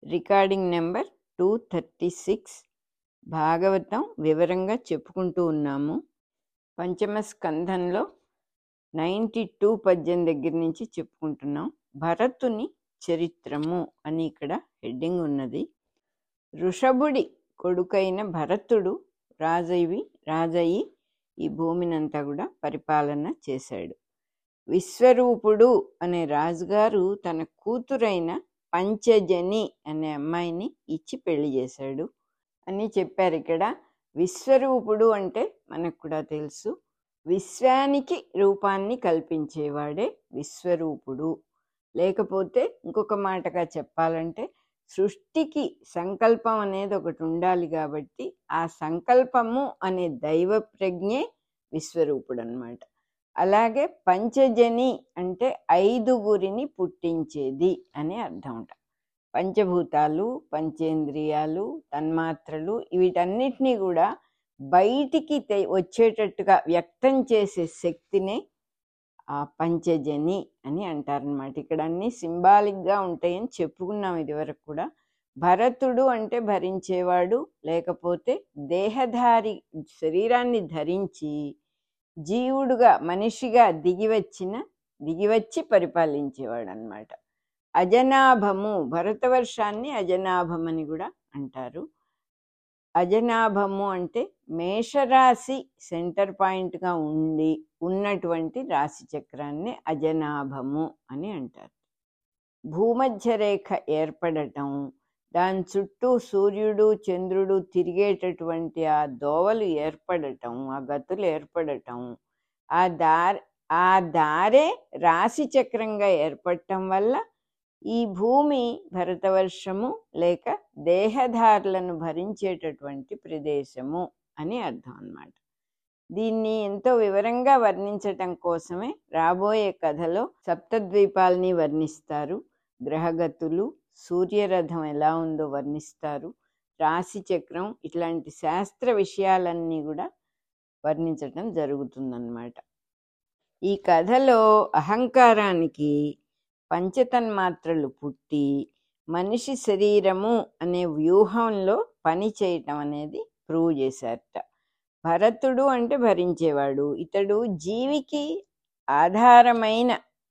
recording number two thirty six భాగవతం వివరంగా చెప్పుకుంటూ ఉన్నాము పంచమ స్కంధంలో నైంటీ టూ పద్యం దగ్గర నుంచి చెప్పుకుంటున్నాం భరతుని చరిత్రము అని ఇక్కడ హెడ్డింగ్ ఉన్నది ఋషభుడి కొడుకైన భరతుడు రాజయ్యి రాజయ్యి ఈ భూమినంతా కూడా పరిపాలన చేశాడు విశ్వరూపుడు అనే రాజుగారు తన కూతురైన పంచజని అనే అమ్మాయిని ఇచ్చి పెళ్లి చేశాడు అని చెప్పారు ఇక్కడ విశ్వరూపుడు అంటే మనకు కూడా తెలుసు విశ్వానికి రూపాన్ని కల్పించేవాడే విశ్వరూపుడు లేకపోతే ఇంకొక మాటగా చెప్పాలంటే సృష్టికి సంకల్పం అనేది ఒకటి ఉండాలి కాబట్టి ఆ సంకల్పము అనే దైవ ప్రజ్ఞే విశ్వరూపుడు అనమాట అలాగే పంచజని అంటే ఐదుగురిని పుట్టించేది అనే అర్థం ఉంట పంచభూతాలు పంచేంద్రియాలు తన్మాత్రలు వీటన్నిటినీ కూడా బయటికి తె- వచ్చేటట్టుగా వ్యక్తం చేసే శక్తినే ఆ పంచజని అని అంటారనమాట ఇక్కడ అన్ని సింబాలిక్గా ఉంటాయని చెప్పుకున్నాం ఇదివరకు కూడా భరతుడు అంటే భరించేవాడు లేకపోతే దేహధారి శరీరాన్ని ధరించి జీవుడుగా మనిషిగా దిగివచ్చిన దిగివచ్చి పరిపాలించేవాడు అనమాట అజనాభము భరతవర్షాన్ని అజనాభం అని కూడా అంటారు అజనాభము అంటే మేషరాశి సెంటర్ పాయింట్గా ఉండి ఉన్నటువంటి రాశి చక్రాన్ని అజనాభము అని అంటారు భూమధ్య రేఖ ఏర్పడటం దాని చుట్టూ సూర్యుడు చంద్రుడు తిరిగేటటువంటి ఆ దోవలు ఏర్పడటం ఆ గతులు ఏర్పడటం ఆ దారి ఆ దారే రాశి చక్రంగా ఏర్పడటం వల్ల ఈ భూమి భరతవర్షము లేక దేహధారులను భరించేటటువంటి ప్రదేశము అని అర్థం అన్నమాట దీన్ని ఎంతో వివరంగా వర్ణించటం కోసమే రాబోయే కథలో సప్తద్వీపాలని వర్ణిస్తారు గ్రహగతులు సూర్యరథం ఎలా ఉందో వర్ణిస్తారు రాశి చక్రం ఇట్లాంటి శాస్త్ర విషయాలన్నీ కూడా వర్ణించటం జరుగుతుందన్నమాట ఈ కథలో అహంకారానికి పంచతన్మాత్రలు పుట్టి మనిషి శరీరము అనే వ్యూహంలో పని చేయటం అనేది ప్రూవ్ చేశారట భరతుడు అంటే భరించేవాడు ఇతడు జీవికి ఆధారమైన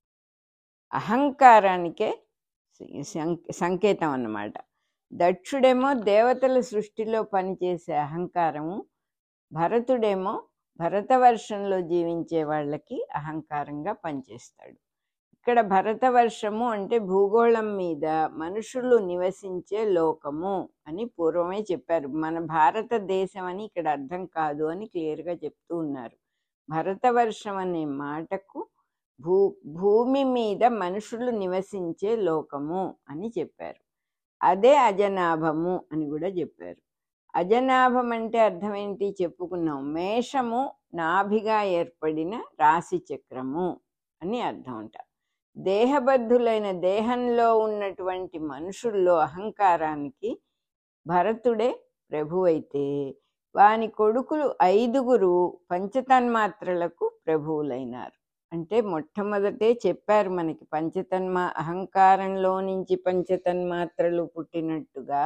అహంకారానికే సం- సంకేతం అన్నమాట దక్షుడేమో దేవతల సృష్టిలో పనిచేసే అహంకారము భరతుడేమో భరతవర్షంలో జీవించే వాళ్ళకి అహంకారంగా పనిచేస్తాడు ఇక్కడ భరతవర్షము అంటే భూగోళం మీద మనుషులు నివసించే లోకము అని పూర్వమే చెప్పారు మన భారతదేశం అని ఇక్కడ అర్థం కాదు అని క్లియర్గా చెప్తూ ఉన్నారు భరతవర్షం అనే మాటకు భూ భూమి మీద మనుషులు నివసించే లోకము అని చెప్పారు అదే అజనాభము అని కూడా చెప్పారు అజనాభం అంటే అర్థం ఏంటి చెప్పుకున్నాం మేషము నాభిగా ఏర్పడిన రాశి చక్రము అని అర్థం అంట దేహబద్ధులైన దేహంలో ఉన్నటువంటి మనుషుల్లో అహంకారానికి భరతుడే ప్రభువైతే వాని కొడుకులు ఐదుగురు పంచతన్మాత్రలకు ప్రభువులైనారు అంటే మొట్టమొదటే చెప్పారు మనకి పంచతన్మా అహంకారంలో నుంచి పంచతన్మాత్రలు పుట్టినట్టుగా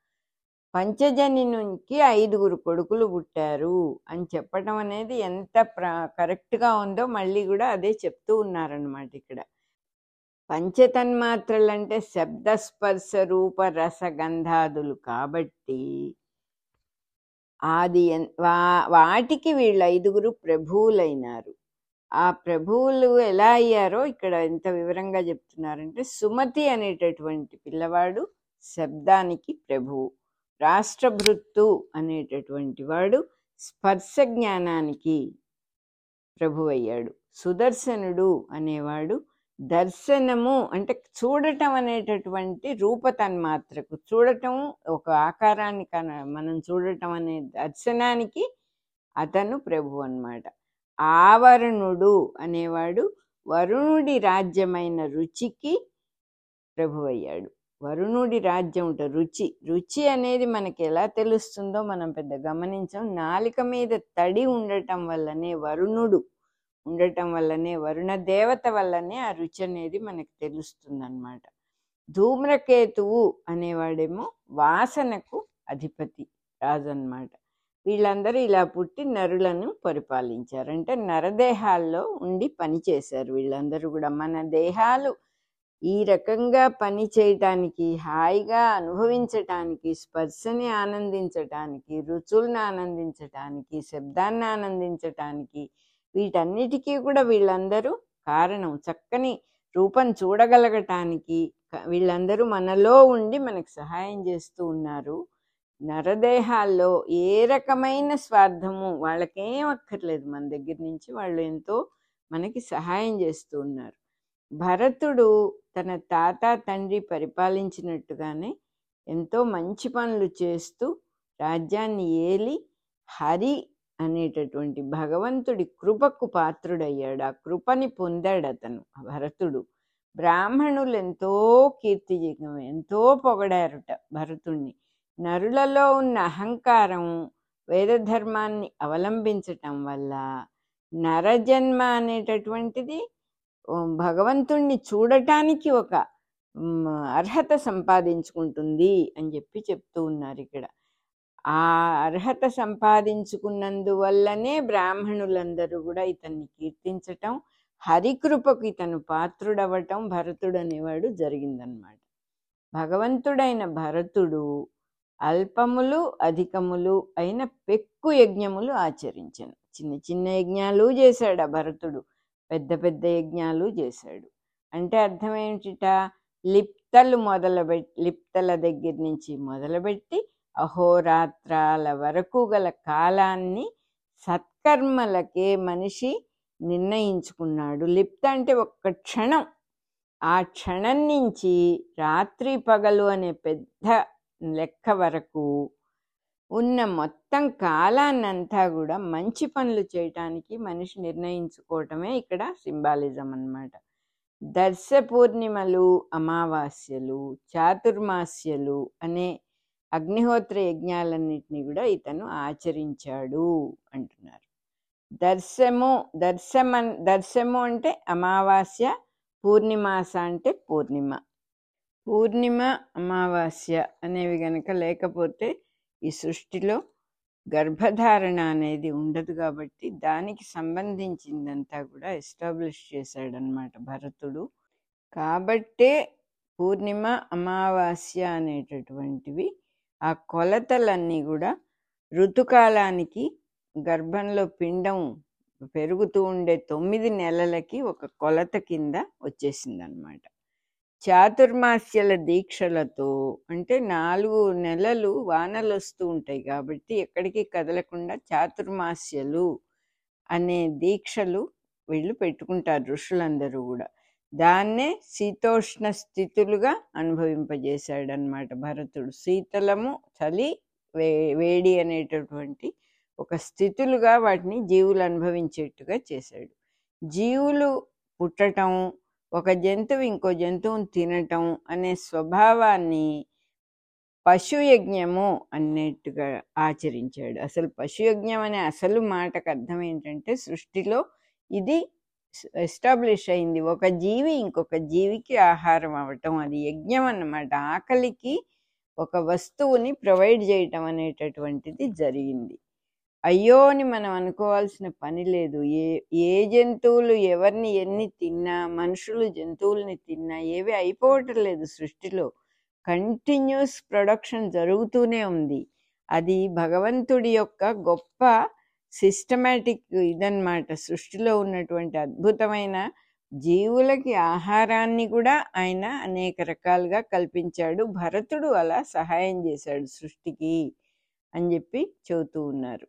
పంచజని నుంచి ఐదుగురు కొడుకులు పుట్టారు అని చెప్పడం అనేది ఎంత ప్ర కరెక్ట్గా ఉందో మళ్ళీ కూడా అదే చెప్తూ ఉన్నారనమాట ఇక్కడ పంచతన్మాత్రలు అంటే శబ్దస్పర్శ రూప రస గంధాదులు కాబట్టి అది ఎన్- వా వాటికి వీళ్ళు ఐదుగురు ప్రభువులైనారు ఆ ప్రభువులు ఎలా అయ్యారో ఇక్కడ ఎంత వివరంగా చెప్తున్నారంటే సుమతి అనేటటువంటి పిల్లవాడు శబ్దానికి ప్రభువు రాష్ట్రభృత్తు అనేటటువంటి వాడు స్పర్శ జ్ఞానానికి ప్రభువయ్యాడు సుదర్శనుడు అనేవాడు దర్శనము అంటే చూడటం అనేటటువంటి రూపతన్మాత్రకు చూడటం ఒక ఆకారాన్ని కన మనం చూడటం అనే దర్శనానికి అతను ప్రభు అన్నమాట ఆవరణుడు అనేవాడు వరుణుడి రాజ్యమైన రుచికి ప్రభువయ్యాడు వరుణుడి రాజ్యం ఉంటుంది రుచి రుచి అనేది మనకి ఎలా తెలుస్తుందో మనం పెద్ద గమనించాం నాలిక మీద తడి ఉండటం వల్లనే వరుణుడు ఉండటం వల్లనే వరుణ దేవత వల్లనే ఆ రుచి అనేది మనకి తెలుస్తుంది అనమాట ధూమ్రకేతువు అనేవాడేమో వాసనకు అధిపతి రాజు అన్నమాట వీళ్ళందరూ ఇలా పుట్టి నరులను పరిపాలించారు అంటే నరదేహాల్లో ఉండి పనిచేశారు వీళ్ళందరూ కూడా మన దేహాలు ఈ రకంగా పని చేయటానికి హాయిగా అనుభవించటానికి స్పర్శని ఆనందించటానికి రుచులను ఆనందించటానికి శబ్దాన్ని ఆనందించటానికి వీటన్నిటికీ కూడా వీళ్ళందరూ కారణం చక్కని రూపం చూడగలగటానికి క- వీళ్ళందరూ మనలో ఉండి మనకు సహాయం చేస్తూ ఉన్నారు నరదేహాల్లో ఏ రకమైన స్వార్థము వాళ్ళకేం అక్కర్లేదు మన దగ్గర నుంచి వాళ్ళు ఎంతో మనకి సహాయం చేస్తూ ఉన్నారు భరతుడు తన తాత తండ్రి పరిపాలించినట్టుగానే ఎంతో మంచి పనులు చేస్తూ రాజ్యాన్ని ఏలి హరి అనేటటువంటి భగవంతుడి కృపకు పాత్రుడయ్యాడు ఆ కృపని పొందాడు అతను ఆ భరతుడు బ్రాహ్మణులు ఎంతో కీర్తి ఎంతో పొగడారుట భరతుణ్ణి నరులలో ఉన్న అహంకారం వేదధర్మాన్ని అవలంబించటం వల్ల నరజన్మ అనేటటువంటిది ఉమ్, భగవంతుణ్ణి చూడటానికి ఒక ఉమ్, అర్హత సంపాదించుకుంటుంది అని చెప్పి చెప్తూ ఉన్నారు ఇక్కడ ఆ అర్హత సంపాదించుకున్నందువల్లనే బ్రాహ్మణులందరూ కూడా ఇతన్ని కీర్తించటం హరికృపకు ఇతను పాత్రుడవటం భరతుడు అనేవాడు జరిగిందనమాట భగవంతుడైన భరతుడు అల్పములు అధికములు అయిన పెక్కు యజ్ఞములు ఆచరించను చిన్న చిన్న యజ్ఞాలు చేశాడు ఆ భరతుడు పెద్ద పెద్ద యజ్ఞాలు చేశాడు అంటే అర్థం ఏమిటిట లిప్తలు మొదలుపెట్టి లిప్తల దగ్గర నుంచి మొదలుపెట్టి అహోరాత్రాల వరకు గల కాలాన్ని సత్కర్మలకే మనిషి నిర్ణయించుకున్నాడు లిప్త అంటే ఒక్క క్షణం ఆ క్షణం నుంచి రాత్రి పగలు అనే పెద్ద లెక్క వరకు ఉన్న మొత్తం కాలాన్నంతా కూడా మంచి పనులు చేయటానికి మనిషి నిర్ణయించుకోవటమే ఇక్కడ సింబాలిజం అన్నమాట దర్శ పూర్ణిమలు అమావాస్యలు చాతుర్మాస్యలు అనే అగ్నిహోత్ర యజ్ఞాలన్నింటినీ కూడా ఇతను ఆచరించాడు అంటున్నారు దర్శము దర్శమన్ దర్శము అంటే అమావాస్య పూర్ణిమాస అంటే పూర్ణిమ పూర్ణిమ అమావాస్య అనేవి గనక లేకపోతే ఈ సృష్టిలో గర్భధారణ అనేది ఉండదు కాబట్టి దానికి సంబంధించిందంతా కూడా ఎస్టాబ్లిష్ చేశాడనమాట భరతుడు కాబట్టే పూర్ణిమ అమావాస్య అనేటటువంటివి ఆ కొలతలన్నీ కూడా ఋతుకాలానికి గర్భంలో పిండం పెరుగుతూ ఉండే తొమ్మిది నెలలకి ఒక కొలత కింద వచ్చేసిందనమాట చాతుర్మాస్యల దీక్షలతో అంటే నాలుగు నెలలు వానలు వస్తూ ఉంటాయి కాబట్టి ఎక్కడికి కదలకుండా చాతుర్మాస్యలు అనే దీక్షలు వీళ్ళు పెట్టుకుంటారు ఋషులందరూ కూడా దాన్నే శీతోష్ణ స్థితులుగా అనుభవింపజేశాడనమాట భరతుడు శీతలము చలి వే వేడి అనేటటువంటి ఒక స్థితులుగా వాటిని జీవులు అనుభవించేట్టుగా చేశాడు జీవులు పుట్టటం ఒక జంతువు ఇంకో జంతువుని తినటం అనే స్వభావాన్ని పశుయజ్ఞము అన్నట్టుగా ఆచరించాడు అసలు పశుయజ్ఞం అనే అసలు మాటకు అర్థం ఏంటంటే సృష్టిలో ఇది ఎస్టాబ్లిష్ అయింది ఒక జీవి ఇంకొక జీవికి ఆహారం అవ్వటం అది యజ్ఞం అన్నమాట ఆకలికి ఒక వస్తువుని ప్రొవైడ్ చేయటం అనేటటువంటిది జరిగింది అయ్యో అని మనం అనుకోవాల్సిన పని లేదు ఏ ఏ జంతువులు ఎవరిని ఎన్ని తిన్నా మనుషులు జంతువుల్ని తిన్నా ఏవి అయిపోవటం లేదు సృష్టిలో కంటిన్యూస్ ప్రొడక్షన్ జరుగుతూనే ఉంది అది భగవంతుడి యొక్క గొప్ప సిస్టమేటిక్ ఇదన్నమాట సృష్టిలో ఉన్నటువంటి అద్భుతమైన జీవులకి ఆహారాన్ని కూడా ఆయన అనేక రకాలుగా కల్పించాడు భరతుడు అలా సహాయం చేశాడు సృష్టికి అని చెప్పి చెబుతూ ఉన్నారు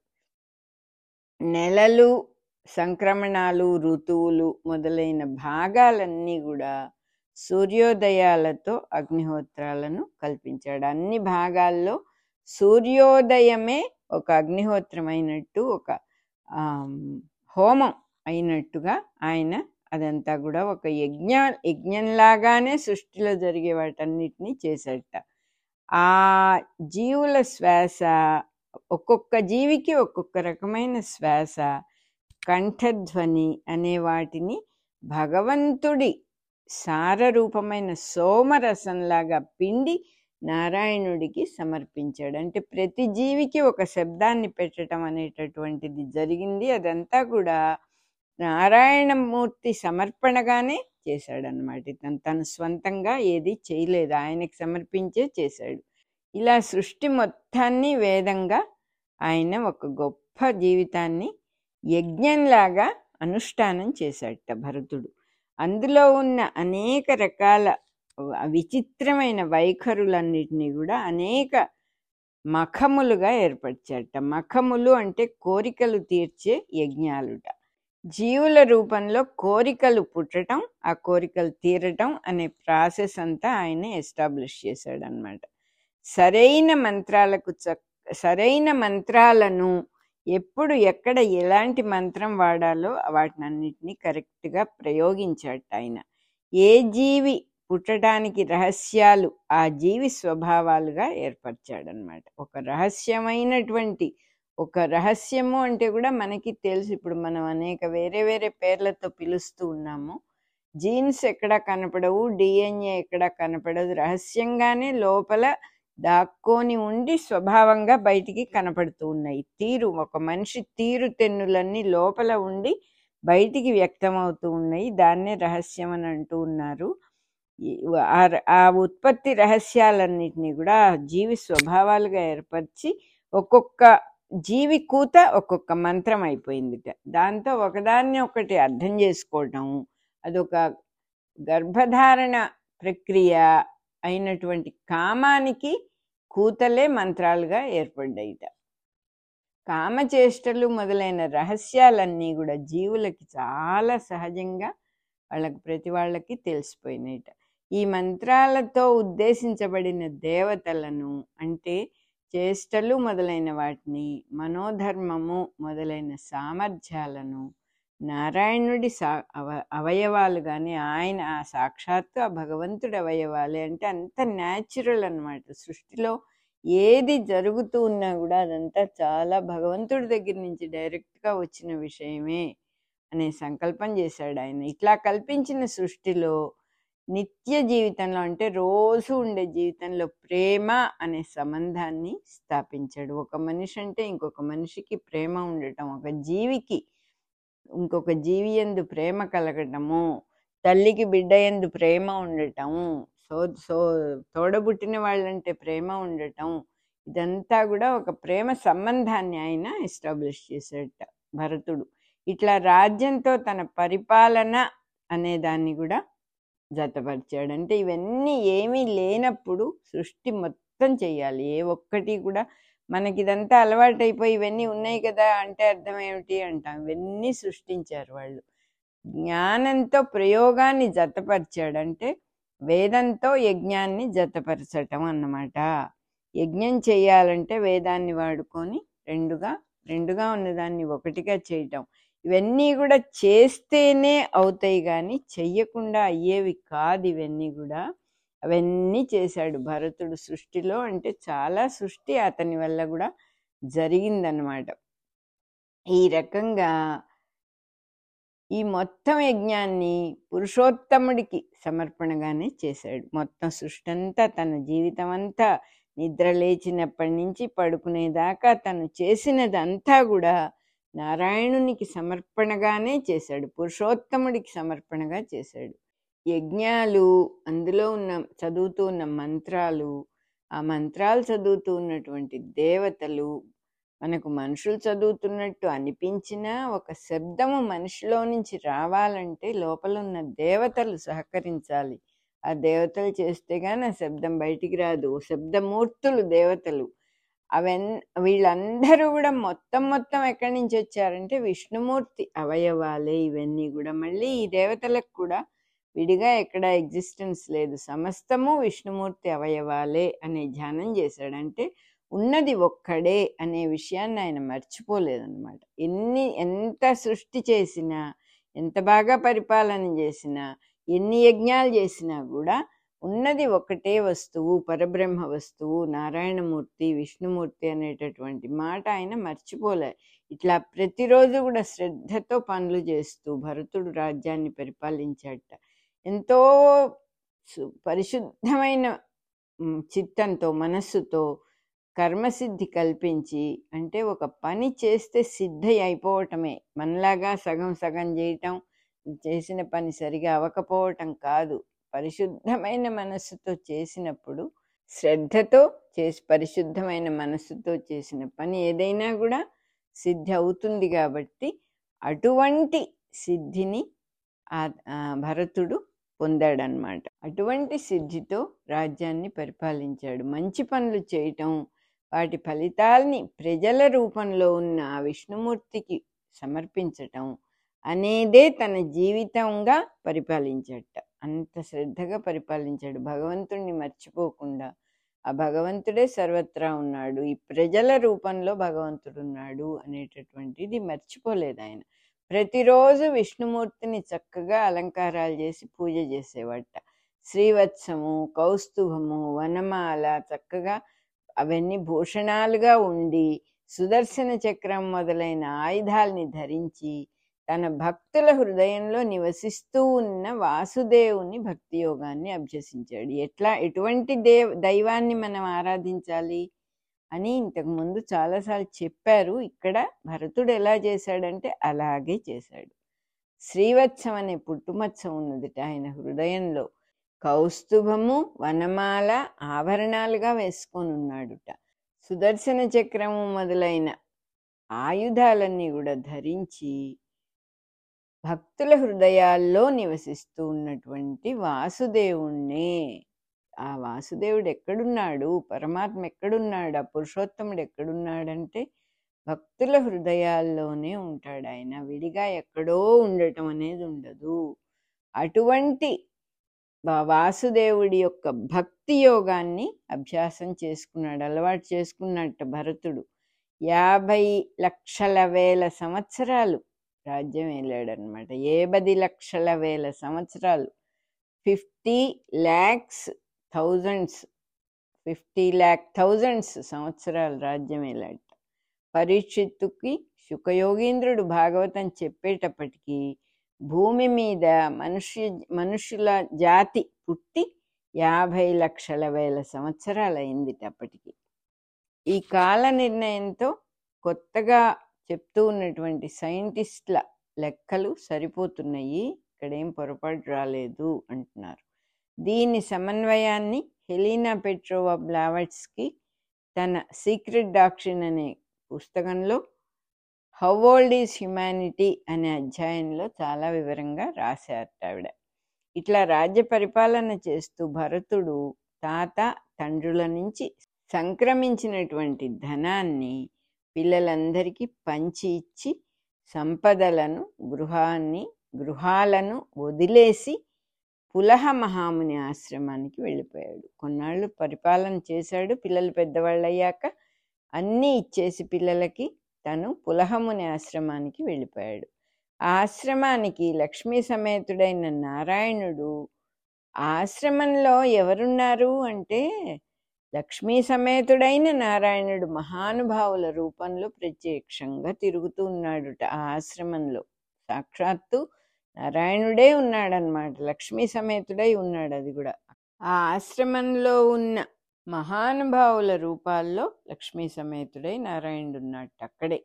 నెలలు సంక్రమణాలు ఋతువులు మొదలైన భాగాలన్నీ కూడా సూర్యోదయాలతో అగ్నిహోత్రాలను కల్పించాడు అన్ని భాగాల్లో సూర్యోదయమే ఒక అగ్నిహోత్రం అయినట్టు ఒక ఆమ్, హోమం అయినట్టుగా ఆయన అదంతా కూడా ఒక యజ్ఞ యజ్ఞంలాగానే సృష్టిలో జరిగే వాటన్నిటినీ చేసేట ఆ జీవుల శ్వాస ఒక్కొక్క జీవికి ఒక్కొక్క రకమైన శ్వాస కంఠధ్వని అనే వాటిని భగవంతుడి సారరూపమైన సోమరసంలాగా పిండి నారాయణుడికి సమర్పించాడు అంటే ప్రతి జీవికి ఒక శబ్దాన్ని పెట్టడం అనేటటువంటిది జరిగింది అదంతా కూడా నారాయణమూర్తి సమర్పణగానే చేశాడనమాట తను తను స్వంతంగా ఏది చేయలేదు ఆయనకి సమర్పించే చేశాడు ఇలా సృష్టి మొత్తాన్ని వేదంగా ఆయన ఒక గొప్ప జీవితాన్ని యజ్ఞంలాగా అనుష్ఠానం చేశాడట భరతుడు అందులో ఉన్న అనేక రకాల విచిత్రమైన వైఖరులన్నిటినీ కూడా అనేక మఖములుగా ఏర్పరిచాడట మఖములు అంటే కోరికలు తీర్చే యజ్ఞాలుట జీవుల రూపంలో కోరికలు పుట్టడం ఆ కోరికలు తీరటం అనే ప్రాసెస్ అంతా ఆయన ఎస్టాబ్లిష్ చేశాడనమాట సరైన మంత్రాలకు చ సరైన మంత్రాలను ఎప్పుడు ఎక్కడ ఎలాంటి మంత్రం వాడాలో వాటినన్నిటినీ కరెక్ట్గా ప్రయోగించాడు ఆయన ఏ జీవి పుట్టడానికి రహస్యాలు ఆ జీవి స్వభావాలుగా ఏర్పరిచాడనమాట ఒక రహస్యమైనటువంటి ఒక రహస్యము అంటే కూడా మనకి తెలుసు ఇప్పుడు మనం అనేక వేరే వేరే పేర్లతో పిలుస్తూ ఉన్నాము జీన్స్ ఎక్కడ కనపడవు డిఎన్ఏ ఎక్కడ కనపడదు రహస్యంగానే లోపల దాక్కొని ఉండి స్వభావంగా బయటికి కనపడుతూ ఉన్నాయి తీరు ఒక మనిషి తీరు తెన్నులన్నీ లోపల ఉండి బయటికి వ్యక్తమవుతూ ఉన్నాయి దాన్నే రహస్యం అని అంటూ ఉన్నారు ఈ- ఆ- ఆ ఉత్పత్తి రహస్యాలన్నిటినీ కూడా జీవి స్వభావాలుగా ఏర్పరిచి ఒక్కొక్క జీవి కూత ఒక్కొక్క మంత్రం అయిపోయిందిట దాంతో ఒకదాన్ని ఒకటి అర్థం చేసుకోవటం అదొక గర్భధారణ ప్రక్రియ అయినటువంటి కామానికి కూతలే మంత్రాలుగా ఏర్పడ్డాయిట కామచేష్టలు మొదలైన రహస్యాలన్నీ కూడా జీవులకి చాలా సహజంగా వాళ్ళకి ప్రతి వాళ్ళకి తెలిసిపోయినాయిట ఈ మంత్రాలతో ఉద్దేశించబడిన దేవతలను అంటే చేష్టలు మొదలైన వాటిని మనోధర్మము మొదలైన సామర్థ్యాలను నారాయణుడి సా అవ అవయవాలు కానీ ఆయన ఆ సాక్షాత్తు ఆ భగవంతుడి అవయవాలే అంటే అంత న్యాచురల్ అన్నమాట సృష్టిలో ఏది జరుగుతూ ఉన్నా కూడా అదంతా చాలా భగవంతుడి దగ్గర నుంచి డైరెక్ట్గా వచ్చిన విషయమే అనే సంకల్పం చేశాడు ఆయన ఇట్లా కల్పించిన సృష్టిలో నిత్య జీవితంలో అంటే రోజు ఉండే జీవితంలో ప్రేమ అనే సంబంధాన్ని స్థాపించాడు ఒక మనిషి అంటే ఇంకొక మనిషికి ప్రేమ ఉండటం ఒక జీవికి ఇంకొక జీవి ఎందు ప్రేమ కలగటము తల్లికి బిడ్డ ఎందు ప్రేమ ఉండటము సో సో తోడబుట్టిన వాళ్ళంటే ప్రేమ ఉండటం ఇదంతా కూడా ఒక ప్రేమ సంబంధాన్ని ఆయన ఎస్టాబ్లిష్ చేసేట భరతుడు ఇట్లా రాజ్యంతో తన పరిపాలన అనే దాన్ని కూడా జతపరిచాడు అంటే ఇవన్నీ ఏమీ లేనప్పుడు సృష్టి మొత్తం చెయ్యాలి ఏ ఒక్కటి కూడా మనకి ఇదంతా అలవాటైపోయి ఇవన్నీ ఉన్నాయి కదా అంటే అర్థం ఏమిటి అంటాం ఇవన్నీ సృష్టించారు వాళ్ళు జ్ఞానంతో ప్రయోగాన్ని జతపరిచాడు అంటే వేదంతో యజ్ఞాన్ని జతపరచటం అన్నమాట యజ్ఞం చేయాలంటే వేదాన్ని వాడుకొని రెండుగా రెండుగా ఉన్నదాన్ని ఒకటిగా చేయటం ఇవన్నీ కూడా చేస్తేనే అవుతాయి కానీ చెయ్యకుండా అయ్యేవి కాదు ఇవన్నీ కూడా అవన్నీ చేశాడు భరతుడు సృష్టిలో అంటే చాలా సృష్టి అతని వల్ల కూడా జరిగిందనమాట ఈ రకంగా ఈ మొత్తం యజ్ఞాన్ని పురుషోత్తముడికి సమర్పణగానే చేశాడు మొత్తం సృష్టి అంతా తన జీవితం అంతా నిద్ర లేచినప్పటి నుంచి పడుకునేదాకా తను చేసినదంతా కూడా నారాయణునికి సమర్పణగానే చేశాడు పురుషోత్తముడికి సమర్పణగా చేశాడు యజ్ఞాలు అందులో ఉన్న చదువుతూ ఉన్న మంత్రాలు ఆ మంత్రాలు చదువుతూ ఉన్నటువంటి దేవతలు మనకు మనుషులు చదువుతున్నట్టు అనిపించినా ఒక శబ్దము మనిషిలో నుంచి రావాలంటే లోపల ఉన్న దేవతలు సహకరించాలి ఆ దేవతలు చేస్తే గాని ఆ శబ్దం బయటికి రాదు శబ్దమూర్తులు దేవతలు అవన్ వీళ్ళందరూ కూడా మొత్తం మొత్తం ఎక్కడి నుంచి వచ్చారంటే విష్ణుమూర్తి అవయవాలే ఇవన్నీ కూడా మళ్ళీ ఈ దేవతలకు కూడా విడిగా ఎక్కడ ఎగ్జిస్టెన్స్ లేదు సమస్తము విష్ణుమూర్తి అవయవాలే అనే ధ్యానం చేశాడంటే ఉన్నది ఒక్కడే అనే విషయాన్ని ఆయన మర్చిపోలేదన్నమాట ఎన్ని ఎంత సృష్టి చేసినా ఎంత బాగా పరిపాలన చేసినా ఎన్ని యజ్ఞాలు చేసినా కూడా ఉన్నది ఒకటే వస్తువు పరబ్రహ్మ వస్తువు నారాయణమూర్తి విష్ణుమూర్తి అనేటటువంటి మాట ఆయన మర్చిపోలే ఇట్లా ప్రతిరోజు కూడా శ్రద్ధతో పనులు చేస్తూ భరతుడు రాజ్యాన్ని పరిపాలించాట ఎంతో సు- పరిశుద్ధమైన మ్, చిత్తంతో మనస్సుతో కర్మసిద్ధి కల్పించి అంటే ఒక పని చేస్తే సిద్ధి అయిపోవటమే మనలాగా సగం సగం చేయటం చేసిన పని సరిగా అవ్వకపోవటం కాదు పరిశుద్ధమైన మనస్సుతో చేసినప్పుడు శ్రద్ధతో చేసి పరిశుద్ధమైన మనస్సుతో చేసిన పని ఏదైనా కూడా సిద్ధి అవుతుంది కాబట్టి అటువంటి సిద్ధిని ఆ ఆ భరతుడు పొందాడనమాట అటువంటి సిద్ధితో రాజ్యాన్ని పరిపాలించాడు మంచి పనులు చేయటం వాటి ఫలితాల్ని ప్రజల రూపంలో ఉన్న ఆ విష్ణుమూర్తికి సమర్పించటం అనేదే తన జీవితంగా పరిపాలించట అంత శ్రద్ధగా పరిపాలించాడు భగవంతుణ్ణి మర్చిపోకుండా ఆ భగవంతుడే సర్వత్రా ఉన్నాడు ఈ ప్రజల రూపంలో భగవంతుడు ఉన్నాడు అనేటటువంటిది మర్చిపోలేదు ఆయన ప్రతిరోజు విష్ణుమూర్తిని చక్కగా అలంకారాలు చేసి పూజ చేసేవాట శ్రీవత్సము కౌస్తుభము వనమాల చక్కగా అవన్నీ భూషణాలుగా ఉండి సుదర్శన చక్రం మొదలైన ఆయుధాల్ని ధరించి తన భక్తుల హృదయంలో నివసిస్తూ ఉన్న వాసుదేవుని భక్తి యోగాన్ని అభ్యసించాడు ఎట్లా ఎటువంటి దేవ్ దైవాన్ని మనం ఆరాధించాలి అని ఇంతకు ముందు చాలాసార్లు చెప్పారు ఇక్కడ భరతుడు ఎలా చేశాడంటే అలాగే చేశాడు శ్రీవత్సం అనే పుట్టుమత్సం ఉన్నదిట ఆయన హృదయంలో కౌస్తుభము వనమాల ఆభరణాలుగా వేసుకొని ఉన్నాడుట సుదర్శన చక్రము మొదలైన ఆయుధాలన్నీ కూడా ధరించి భక్తుల హృదయాల్లో నివసిస్తూ ఉన్నటువంటి వాసుదేవుణ్ణే ఆ వాసుదేవుడు ఎక్కడున్నాడు పరమాత్మ ఎక్కడున్నాడు ఆ పురుషోత్తముడు ఎక్కడున్నాడంటే భక్తుల హృదయాల్లోనే ఉంటాడు ఆయన విడిగా ఎక్కడో ఉండటం అనేది ఉండదు అటువంటి వా- వాసుదేవుడి యొక్క భక్తి యోగాన్ని అభ్యాసం చేసుకున్నాడు అలవాటు చేసుకున్నట్టు భరతుడు యాభై లక్షల వేల సంవత్సరాలు రాజ్యం వెళ్ళాడనమాట ఏబది లక్షల వేల సంవత్సరాలు fifty lakhs thousands fifty lakh thousands సంవత్సరాలు రాజ్యం వెళ్ళాడు పరీక్షిత్తుకి శుకయోగీంద్రుడు భాగవతం చెప్పేటప్పటికీ భూమి మీద మనుష్య మనుషుల జాతి పుట్టి యాభై లక్షల వేల సంవత్సరాలు అయింది అప్పటికి ఈ కాల నిర్ణయంతో కొత్తగా చెప్తూ ఉన్నటువంటి సైంటిస్ట్ల లెక్కలు సరిపోతున్నాయి ఇక్కడేం పొరపాటు రాలేదు అంటున్నారు దీని సమన్వయాన్ని హెలీనా పెట్రోవా బ్లావట్స్కి తన సీక్రెట్ డాక్ట్రిన్ అనే పుస్తకంలో హౌ ఓల్డ్ ఈజ్ హ్యుమానిటీ అనే అధ్యాయంలో చాలా వివరంగా రాశారు ఆవిడ ఇట్లా రాజ్య పరిపాలన చేస్తూ భరతుడు తాత తండ్రుల నుంచి సంక్రమించినటువంటి ధనాన్ని పిల్లలందరికీ పంచి ఇచ్చి సంపదలను గృహాన్ని గృహాలను వదిలేసి పులహ మహాముని ఆశ్రమానికి వెళ్ళిపోయాడు కొన్నాళ్ళు పరిపాలన చేశాడు పిల్లలు పెద్దవాళ్ళు అయ్యాక అన్నీ ఇచ్చేసి పిల్లలకి తను పులహముని ఆశ్రమానికి వెళ్ళిపోయాడు ఆ ఆశ్రమానికి లక్ష్మీ సమేతుడైన నారాయణుడు ఆశ్రమంలో ఎవరున్నారు అంటే లక్ష్మీ సమేతుడైన నారాయణుడు మహానుభావుల రూపంలో ప్రత్యక్షంగా తిరుగుతూ ఉన్నాడుట ఆ ఆశ్రమంలో సాక్షాత్తు నారాయణుడే ఉన్నాడనమాట లక్ష్మీ సమేతుడై ఉన్నాడు అది కూడా ఆ ఆశ్రమంలో ఉన్న మహానుభావుల రూపాల్లో లక్ష్మీ సమేతుడై నారాయణుడు ఉన్నట్టు అక్కడే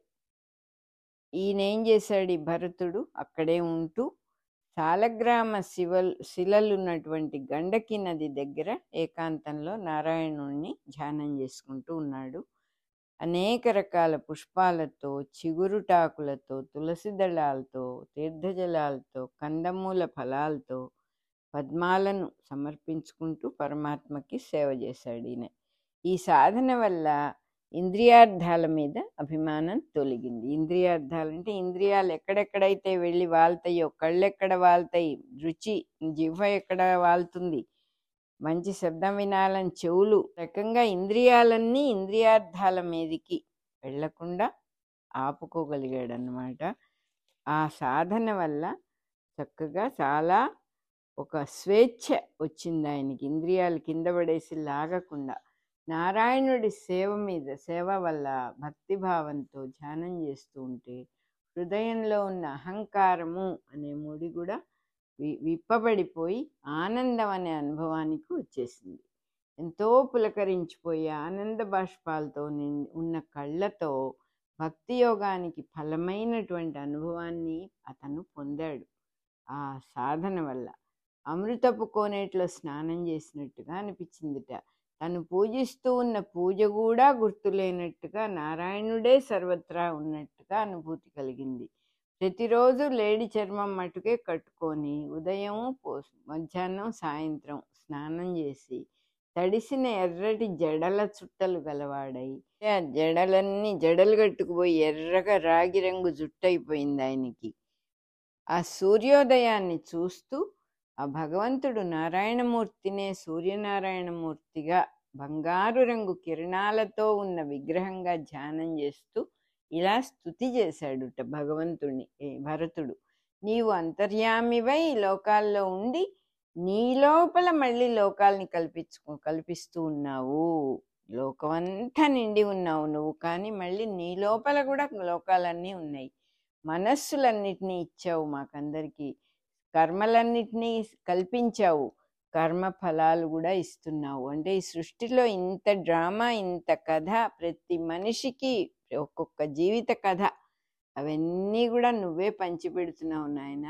ఈయన ఏం చేశాడు ఈ భరతుడు అక్కడే ఉంటూ సాలగ్రామ శివల్ శిలలు ఉన్నటువంటి గండకి నది దగ్గర ఏకాంతంలో నారాయణుణ్ణి ధ్యానం చేసుకుంటూ ఉన్నాడు అనేక రకాల పుష్పాలతో చిగురుటాకులతో తులసి దళాలతో తీర్థజలాలతో కందమూల ఫలాలతో పద్మాలను సమర్పించుకుంటూ పరమాత్మకి సేవ చేశాడు ఈయన ఈ సాధన వల్ల ఇంద్రియార్థాల మీద అభిమానం తొలగింది ఇంద్రియార్థాలు అంటే ఇంద్రియాలు ఎక్కడెక్కడైతే వెళ్ళి వాళ్తాయో కళ్ళెక్కడ వాళ్తాయి రుచి జిహ్వ ఎక్కడ వాళ్తుంది మంచి శబ్దం వినాలని చెవులు రకంగా ఇంద్రియాలన్నీ ఇంద్రియార్థాల మీదికి వెళ్లకుండా ఆపుకోగలిగాడు అన్నమాట ఆ సాధన వల్ల చక్కగా చాలా ఒక స్వేచ్ఛ వచ్చింది ఆయనకి ఇంద్రియాలు కింద పడేసి లాగకుండా నారాయణుడి సేవ మీద సేవ వల్ల భక్తిభావంతో ధ్యానం చేస్తూ ఉంటే హృదయంలో ఉన్న అహంకారము అనే ముడి కూడా వి- విప్పబడిపోయి ఆనందం అనే అనుభవానికి వచ్చేసింది ఎంతో పులకరించిపోయి ఆనంద బాష్పాలతో నిండి ఉన్న కళ్ళతో భక్తి యోగానికి ఫలమైనటువంటి అనుభవాన్ని అతను పొందాడు ఆ సాధన వల్ల అమృతపు కోనేటిలో స్నానం చేసినట్టుగా అనిపించిందిట తను పూజిస్తూ ఉన్న పూజ కూడా గుర్తులేనట్టుగా నారాయణుడే సర్వత్రా ఉన్నట్టుగా అనుభూతి కలిగింది ప్రతిరోజు లేడి చర్మం మటుకే కట్టుకొని ఉదయం పో- మధ్యాహ్నం సాయంత్రం స్నానం చేసి తడిసిన ఎర్రటి జడల చుట్టలు గలవాడై ఆ జడలన్నీ జడలు కట్టుకుపోయి ఎర్రగా రాగి రంగు జుట్టయిపోయింది ఆయనకి ఆ సూర్యోదయాన్ని చూస్తూ ఆ భగవంతుడు నారాయణమూర్తినే సూర్యనారాయణమూర్తిగా బంగారు రంగు కిరణాలతో ఉన్న విగ్రహంగా ధ్యానం చేస్తూ ఇలా స్తుతి చేశాడుట భగవంతుణ్ణి ఏ భరతుడు నీవు అంతర్యామివై ఈ లోకాల్లో ఉండి నీ లోపల మళ్ళీ లోకాల్ని కల్పించుకో కల్పిస్తూ ఉన్నావు లోకమంతా నిండి ఉన్నావు నువ్వు కానీ మళ్ళీ నీ లోపల కూడా లోకాలన్నీ ఉన్నాయి మనస్సులన్నిటినీ ఇచ్చావు మాకందరికీ కర్మలన్నిటినీ కల్పించావు కర్మ ఫలాలు కూడా ఇస్తున్నావు అంటే ఈ సృష్టిలో ఇంత డ్రామా ఇంత కథ ప్రతి మనిషికి ఒక్కొక్క జీవిత కథ అవన్నీ కూడా నువ్వే పంచిపెడుతున్నావు నాయన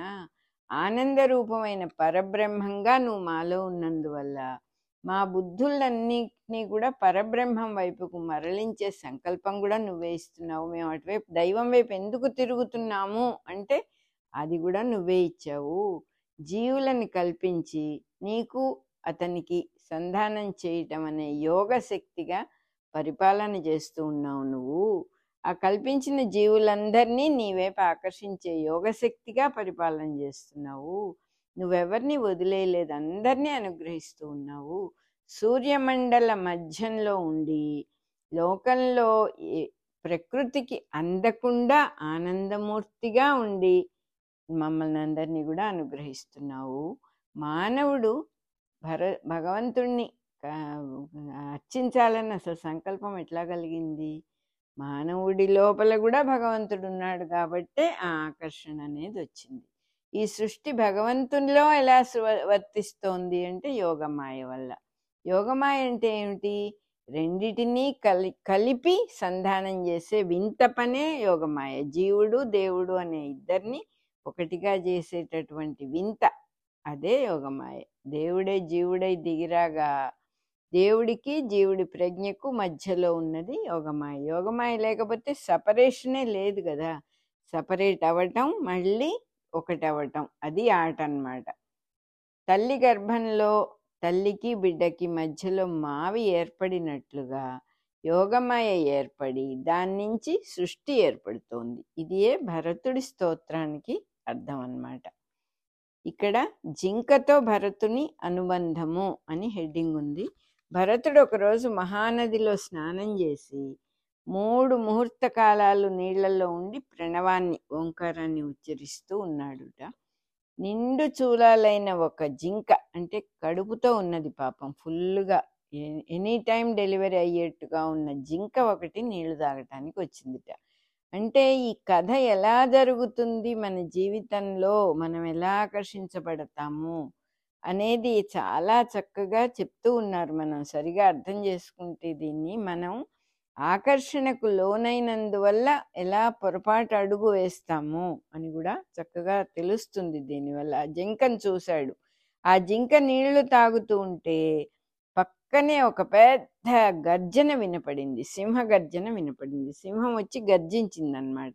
ఆనంద రూపమైన పరబ్రహ్మంగా నువ్వు మాలో ఉన్నందువల్ల మా బుద్ధులన్నిటినీ కూడా పరబ్రహ్మం వైపుకు మరలించే సంకల్పం కూడా నువ్వే ఇస్తున్నావు మేము అటువైపు దైవం వైపు ఎందుకు తిరుగుతున్నాము అంటే అది కూడా నువ్వే ఇచ్చావు జీవులను కల్పించి నీకు అతనికి సంధానం చేయటం అనే యోగ శక్తిగా పరిపాలన చేస్తూ ఉన్నావు నువ్వు ఆ కల్పించిన జీవులందరినీ నీ వైపు ఆకర్షించే యోగశక్తిగా పరిపాలన చేస్తున్నావు నువ్వెవరిని వదిలేయలేదు అందరినీ అనుగ్రహిస్తూ ఉన్నావు సూర్యమండల మధ్యంలో ఉండి లోకంలో ఏ- ప్రకృతికి అందకుండా ఆనందమూర్తిగా ఉండి మమ్మల్ని అందరినీ కూడా అనుగ్రహిస్తున్నావు మానవుడు భర భగవంతుణ్ణి ఆ, అర్చించాలని అసలు సంకల్పం ఎట్లా కలిగింది మానవుడి లోపల కూడా భగవంతుడు ఉన్నాడు కాబట్టే ఆ ఆకర్షణ అనేది వచ్చింది ఈ సృష్టి భగవంతునిలో ఎలా స్వ- వర్తిస్తోంది అంటే యోగమాయ వల్ల యోగమాయ అంటే ఏమిటి రెండిటినీ కలి కలిపి సంధానం చేసే వింత పనే యోగమాయ జీవుడు దేవుడు అనే ఇద్దరిని ఒకటిగా చేసేటటువంటి వింత అదే యోగమాయ దేవుడే జీవుడై దిగిరాగా దేవుడికి జీవుడి ప్రజ్ఞకు మధ్యలో ఉన్నది యోగమాయ యోగమాయ లేకపోతే సపరేషనే లేదు కదా సపరేట్ అవ్వటం మళ్ళీ ఒకటి అవ్వటం అది ఆట అన్నమాట తల్లి గర్భంలో తల్లికి బిడ్డకి మధ్యలో మావి ఏర్పడినట్లుగా యోగమాయ ఏర్పడి దాని నుంచి సృష్టి ఏర్పడుతోంది ఇదియే భరతుడి స్తోత్రానికి అర్థం అన్నమాట ఇక్కడ జింకతో భరతుని అనుబంధము అని హెడ్డింగ్ ఉంది భరతుడు ఒకరోజు మహానదిలో స్నానం చేసి మూడు ముహూర్త కాలాలు నీళ్లలో ఉండి ప్రణవాన్ని ఓంకారాన్ని ఉచ్చరిస్తూ ఉన్నాడుట నిండు చూలాలైన ఒక జింక అంటే కడుపుతో ఉన్నది పాపం ఫుల్గా ఎనీ టైం డెలివరీ అయ్యేట్టుగా ఉన్న జింక ఒకటి నీళ్లు తాగటానికి వచ్చిందిట అంటే ఈ కథ ఎలా జరుగుతుంది మన జీవితంలో మనం ఎలా ఆకర్షించబడతాము అనేది చాలా చక్కగా చెప్తూ ఉన్నారు మనం సరిగా అర్థం చేసుకుంటే దీన్ని మనం ఆకర్షణకు లోనైనందువల్ల ఎలా పొరపాటు అడుగు వేస్తాము అని కూడా చక్కగా తెలుస్తుంది దీనివల్ల ఆ జింకను చూశాడు ఆ జింక నీళ్లు తాగుతూ ఉంటే పక్కనే ఒక పెద్ద గర్జన వినపడింది సింహ గర్జన వినపడింది సింహం వచ్చి గర్జించింది అనమాట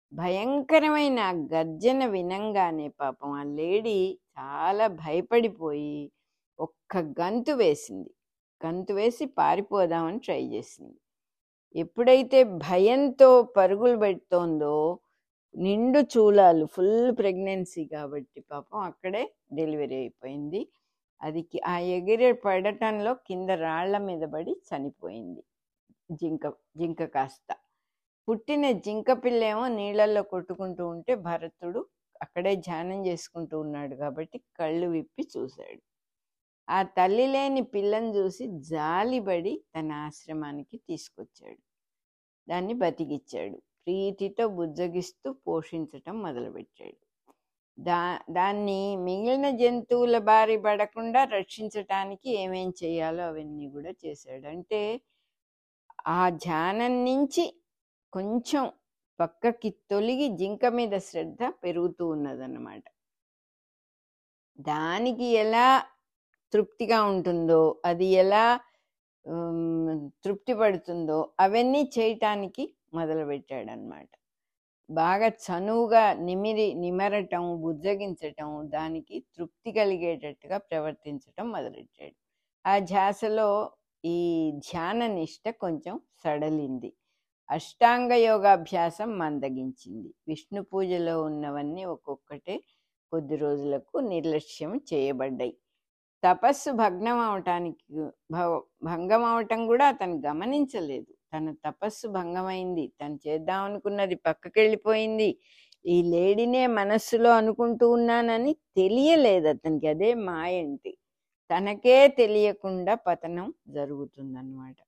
భయంకరమైన ఆ గర్జన వినంగానే పాపం ఆ లేడీ చాలా భయపడిపోయి ఒక్క గంతు వేసింది గంతు వేసి పారిపోదామని ట్రై చేసింది ఎప్పుడైతే భయంతో పరుగులు పెడుతోందో నిండు చూలాలు ఫుల్ ప్రెగ్నెన్సీ కాబట్టి పాపం అక్కడే డెలివరీ అయిపోయింది అది కి- ఆ ఎగిరే పడటంలో కింద రాళ్ల మీద పడి చనిపోయింది జింక జింక కాస్త పుట్టిన జింక పిల్లేమో నీళ్ళల్లో కొట్టుకుంటూ ఉంటే భరతుడు అక్కడే ధ్యానం చేసుకుంటూ ఉన్నాడు కాబట్టి కళ్ళు విప్పి చూశాడు ఆ తల్లి లేని పిల్లని చూసి జాలిపడి తన ఆశ్రమానికి తీసుకొచ్చాడు దాన్ని బతికిచ్చాడు ప్రీతితో బుజ్జగిస్తూ పోషించటం మొదలుపెట్టాడు దా దాన్ని మిగిలిన జంతువుల బారి పడకుండా రక్షించటానికి ఏమేం చేయాలో అవన్నీ కూడా చేశాడు అంటే ఆ ధ్యానం నుంచి కొంచెం పక్కకి తొలగి జింక మీద శ్రద్ధ పెరుగుతూ ఉన్నదన్నమాట దానికి ఎలా తృప్తిగా ఉంటుందో అది ఎలా ఉమ్, తృప్తి పడుతుందో అవన్నీ చేయటానికి మొదలుపెట్టాడు అనమాట బాగా చనువుగా నిమిరి నిమరటం బుజ్జగించటం దానికి తృప్తి కలిగేటట్టుగా ప్రవర్తించటం మొదలెట్టాడు ఆ ధ్యాసలో ఈ ధ్యాన నిష్ట కొంచెం సడలింది అష్టాంగ యోగాభ్యాసం మందగించింది విష్ణు పూజలో ఉన్నవన్నీ ఒక్కొక్కటే కొద్ది రోజులకు నిర్లక్ష్యం చేయబడ్డాయి తపస్సు భగ్నం అవటానికి భ- భంగం అవటం కూడా అతను గమనించలేదు తన తపస్సు భంగమైంది తను చేద్దాం అనుకున్నది పక్కకెళ్ళిపోయింది ఈ లేడీనే మనస్సులో అనుకుంటూ ఉన్నానని తెలియలేదు అతనికి అదే మాయంటి తనకే తెలియకుండా పతనం జరుగుతుందన్నమాట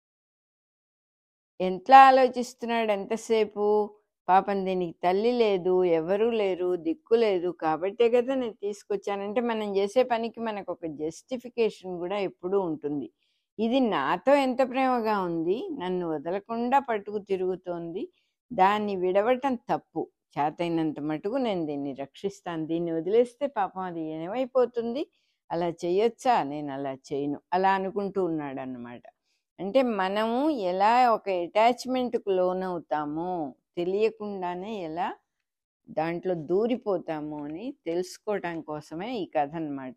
ఎట్లా ఆలోచిస్తున్నాడు ఎంతసేపు పాపం దీనికి తల్లి లేదు ఎవరూ లేరు దిక్కు లేదు కాబట్టే కదా నేను తీసుకొచ్చానంటే మనం చేసే పనికి మనకు ఒక జస్టిఫికేషన్ కూడా ఎప్పుడూ ఉంటుంది ఇది నాతో ఎంత ప్రేమగా ఉంది నన్ను వదలకుండా పట్టుకు తిరుగుతోంది దాన్ని విడవటం తప్పు చేతైనంత మటుకు నేను దీన్ని రక్షిస్తాను దీన్ని వదిలేస్తే పాపం అది ఏమైపోతుంది అలా చేయొచ్చా నేను అలా చేయను అలా అనుకుంటూ ఉన్నాడు అన్నమాట అంటే మనము ఎలా ఒక అటాచ్మెంట్కు లోనవుతామో తెలియకుండానే ఎలా దాంట్లో దూరిపోతాము అని తెలుసుకోవటం కోసమే ఈ కథ అన్నమాట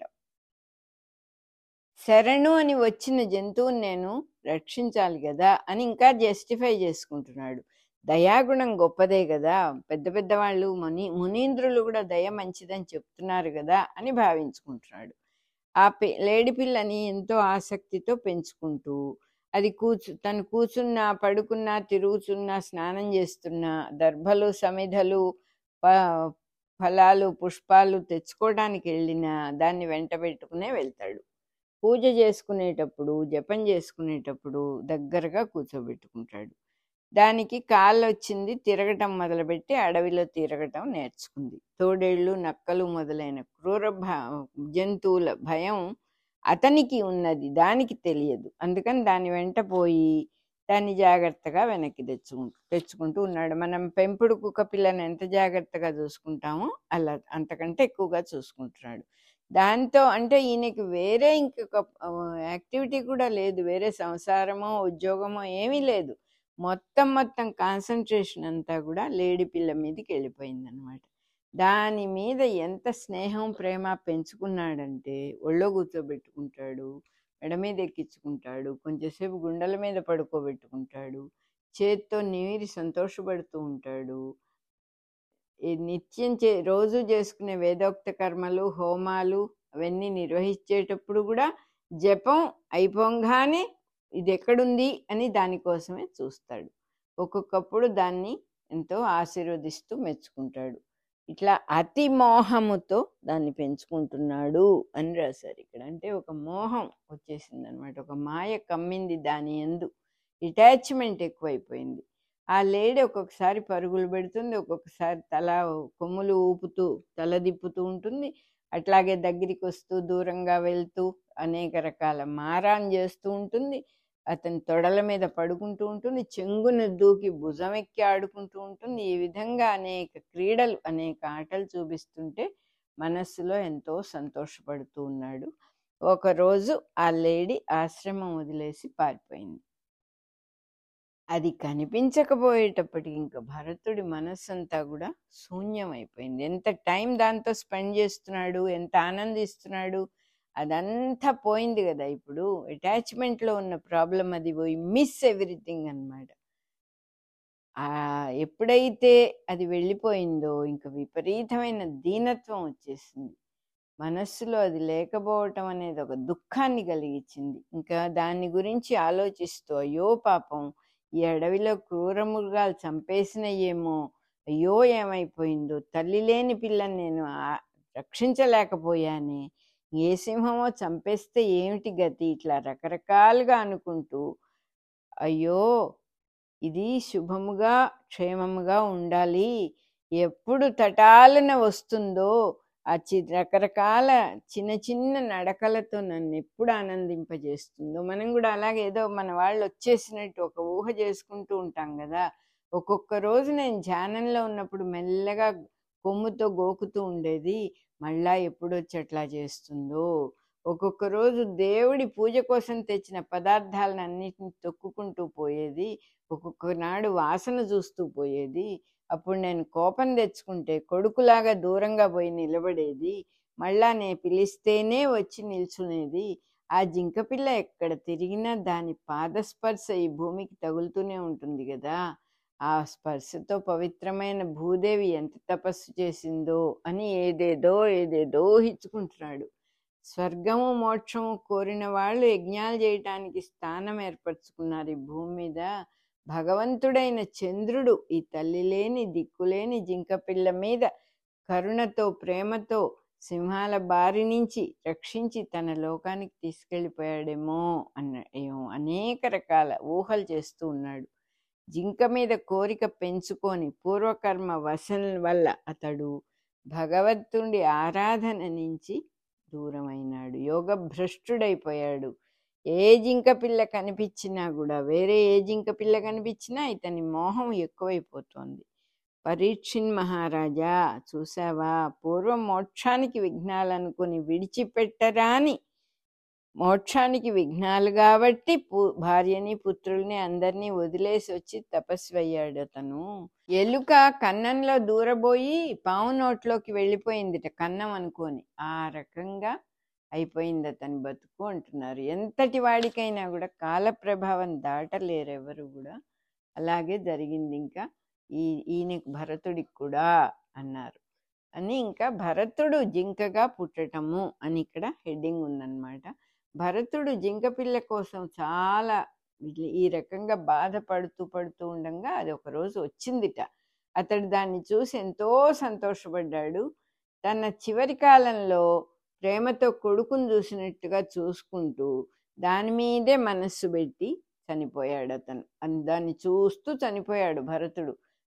శరణు అని వచ్చిన జంతువుని నేను రక్షించాలి కదా అని ఇంకా జస్టిఫై చేసుకుంటున్నాడు దయాగుణం గొప్పదే కదా పెద్ద పెద్ద వాళ్ళు ముని మునీంద్రులు కూడా దయ మంచిదని చెప్తున్నారు కదా అని భావించుకుంటున్నాడు ఆ పి లేడి పిల్లని ఎంతో ఆసక్తితో పెంచుకుంటూ అది కూర్చు తను కూర్చున్నా పడుకున్నా తిరుగుతున్నా స్నానం చేస్తున్నా దర్భలు సమిధలు ప- ఫలాలు పుష్పాలు తెచ్చుకోవడానికి వెళ్ళినా దాన్ని వెంట పెట్టుకునే వెళ్తాడు పూజ చేసుకునేటప్పుడు జపం చేసుకునేటప్పుడు దగ్గరగా కూర్చోబెట్టుకుంటాడు దానికి కాళ్ళు వచ్చింది తిరగటం మొదలుపెట్టి అడవిలో తిరగటం నేర్చుకుంది తోడేళ్ళు నక్కలు మొదలైన క్రూర భ- జంతువుల భయం అతనికి ఉన్నది దానికి తెలియదు అందుకని దాని వెంట పోయి దాన్ని జాగ్రత్తగా వెనక్కి తెచ్చుకుంటూ తెచ్చుకుంటూ ఉన్నాడు మనం పెంపుడు కుక్క పిల్లని ఎంత జాగ్రత్తగా చూసుకుంటామో అలా అంతకంటే ఎక్కువగా చూసుకుంటున్నాడు దాంతో అంటే ఈయనకి వేరే ఇంకొక యాక్టివిటీ కూడా లేదు వేరే సంసారమో ఉద్యోగమో ఏమీ లేదు మొత్తం మొత్తం కాన్సన్ట్రేషన్ అంతా కూడా లేడి పిల్ల మీదకి వెళ్ళిపోయింది అనమాట దాని మీద ఎంత స్నేహం ప్రేమ పెంచుకున్నాడంటే ఒళ్ళో కూర్చోబెట్టుకుంటాడు మెడ మీద ఎక్కించుకుంటాడు కొంచెంసేపు గుండెల మీద పడుకోబెట్టుకుంటాడు చేత్తో నీరి సంతోషపడుతూ ఉంటాడు ఈ నిత్యం చే రోజు చేసుకునే వేదోక్త కర్మలు హోమాలు అవన్నీ నిర్వహించేటప్పుడు కూడా జపం అయిపోగానే ఇది ఎక్కడుంది అని దానికోసమే చూస్తాడు ఒక్కొక్కప్పుడు దాన్ని ఎంతో ఆశీర్వదిస్తూ మెచ్చుకుంటాడు ఇట్లా అతి మోహముతో దాన్ని పెంచుకుంటున్నాడు అని రాశారు ఇక్కడ అంటే ఒక మోహం వచ్చేసింది అనమాట ఒక మాయ కమ్మింది దాని ఎందు అటాచ్మెంట్ ఎక్కువైపోయింది ఆ లేడీ ఒక్కొక్కసారి పరుగులు పెడుతుంది ఒక్కొక్కసారి తల కొమ్ములు ఊపుతూ తల దిప్పుతూ ఉంటుంది అట్లాగే దగ్గరికి వస్తూ దూరంగా వెళ్తూ అనేక రకాల మారాన్ చేస్తూ ఉంటుంది అతని తొడల మీద పడుకుంటూ ఉంటుంది చెంగున దూకి భుజం ఎక్కి ఆడుకుంటూ ఉంటుంది ఈ విధంగా అనేక క్రీడలు అనేక ఆటలు చూపిస్తుంటే మనస్సులో ఎంతో సంతోషపడుతూ ఉన్నాడు ఒకరోజు ఆ లేడీ ఆశ్రమం వదిలేసి పారిపోయింది అది కనిపించకపోయేటప్పటికి ఇంకా భరతుడి మనస్సంతా కూడా శూన్యమైపోయింది ఎంత టైం దాంతో స్పెండ్ చేస్తున్నాడు ఎంత ఆనందిస్తున్నాడు అదంతా పోయింది కదా ఇప్పుడు అటాచ్మెంట్లో ఉన్న ప్రాబ్లం అది పోయి మిస్ ఎవ్రీథింగ్ అన్నమాట ఆ ఎప్పుడైతే అది వెళ్ళిపోయిందో ఇంకా విపరీతమైన దీనత్వం వచ్చేసింది మనస్సులో అది లేకపోవటం అనేది ఒక దుఃఖాన్ని కలిగించింది ఇంకా దాని గురించి ఆలోచిస్తూ అయ్యో పాపం ఈ అడవిలో క్రూర మృగాలు చంపేసినయేమో అయ్యో ఏమైపోయిందో తల్లి లేని పిల్లని నేను ఆ- రక్షించలేకపోయానే ఏ సింహమో చంపేస్తే ఏమిటి గతి ఇట్లా రకరకాలుగా అనుకుంటూ అయ్యో ఇది శుభముగా క్షేమముగా ఉండాలి ఎప్పుడు తటాలన వస్తుందో ఆ చి రకరకాల చిన్న చిన్న నడకలతో నన్ను ఎప్పుడు ఆనందింపజేస్తుందో మనం కూడా అలాగే ఏదో మన వాళ్ళు వచ్చేసినట్టు ఒక ఊహ చేసుకుంటూ ఉంటాం కదా ఒక్కొక్క రోజు నేను ధ్యానంలో ఉన్నప్పుడు మెల్లగా కొమ్ముతో గోకుతూ ఉండేది మళ్ళా ఎప్పుడు వచ్చి అట్లా చేస్తుందో ఒక్కొక్క రోజు దేవుడి పూజ కోసం తెచ్చిన పదార్థాలను అన్నిటిని తొక్కుకుంటూ పోయేది ఒక్కొక్క నాడు వాసన చూస్తూ పోయేది అప్పుడు నేను కోపం తెచ్చుకుంటే కొడుకులాగా దూరంగా పోయి నిలబడేది మళ్ళా నేను పిలిస్తేనే వచ్చి నిల్చునేది ఆ జింకపిల్ల ఎక్కడ తిరిగినా దాని పాదస్పర్శ ఈ భూమికి తగులుతూనే ఉంటుంది కదా ఆ స్పర్శతో పవిత్రమైన భూదేవి ఎంత తపస్సు చేసిందో అని ఏదేదో ఏదేదో హిచ్చుకుంటున్నాడు స్వర్గము మోక్షము కోరిన వాళ్ళు యజ్ఞాలు చేయటానికి స్థానం ఏర్పరచుకున్నారు ఈ భూమి మీద భగవంతుడైన చంద్రుడు ఈ తల్లి లేని దిక్కులేని జింకపిల్ల మీద కరుణతో ప్రేమతో సింహాల బారి నుంచి రక్షించి తన లోకానికి తీసుకెళ్ళిపోయాడేమో అన్న ఏమో అనేక రకాల ఊహలు చేస్తూ ఉన్నాడు జింక మీద కోరిక పెంచుకొని పూర్వకర్మ వశం వల్ల అతడు భగవంతుడి ఆరాధన నుంచి దూరమైనాడు యోగ భ్రష్టుడైపోయాడు ఏ జింక పిల్ల కనిపించినా కూడా వేరే ఏ జింక పిల్ల కనిపించినా ఇతని మోహం ఎక్కువైపోతోంది పరీక్షిన్ మహారాజా చూసావా పూర్వం మోక్షానికి విఘ్నాలు అనుకుని విడిచిపెట్టరాని మోక్షానికి విఘ్నాలు కాబట్టి పు- భార్యని పుత్రుల్ని అందరినీ వదిలేసి వచ్చి తపస్వి అయ్యాడు అతను ఎలుక కన్నంలో దూరబోయి పావు నోట్లోకి వెళ్ళిపోయిందిట కన్నం అనుకోని ఆ రకంగా అయిపోయింది అతని బతుకు అంటున్నారు ఎంతటి వాడికైనా కూడా కాల ప్రభావం దాటలేరు ఎవరు కూడా అలాగే జరిగింది ఇంకా ఈ ఈయనకు భరతుడికి కూడా అన్నారు అని ఇంకా భరతుడు జింకగా పుట్టటము అని ఇక్కడ హెడ్డింగ్ ఉందన్నమాట భరతుడు జింక పిల్ల కోసం చాలా ఇట్ల- ఈ రకంగా బాధపడుతూ పడుతూ ఉండగా అది ఒక రోజు వచ్చిందిట అతడు దాన్ని చూసి ఎంతో సంతోషపడ్డాడు తన చివరి కాలంలో ప్రేమతో కొడుకును చూసినట్టుగా చూసుకుంటూ దాని మీదే మనస్సు పెట్టి చనిపోయాడు అతను అన్- దాన్ని చూస్తూ చనిపోయాడు భరతుడు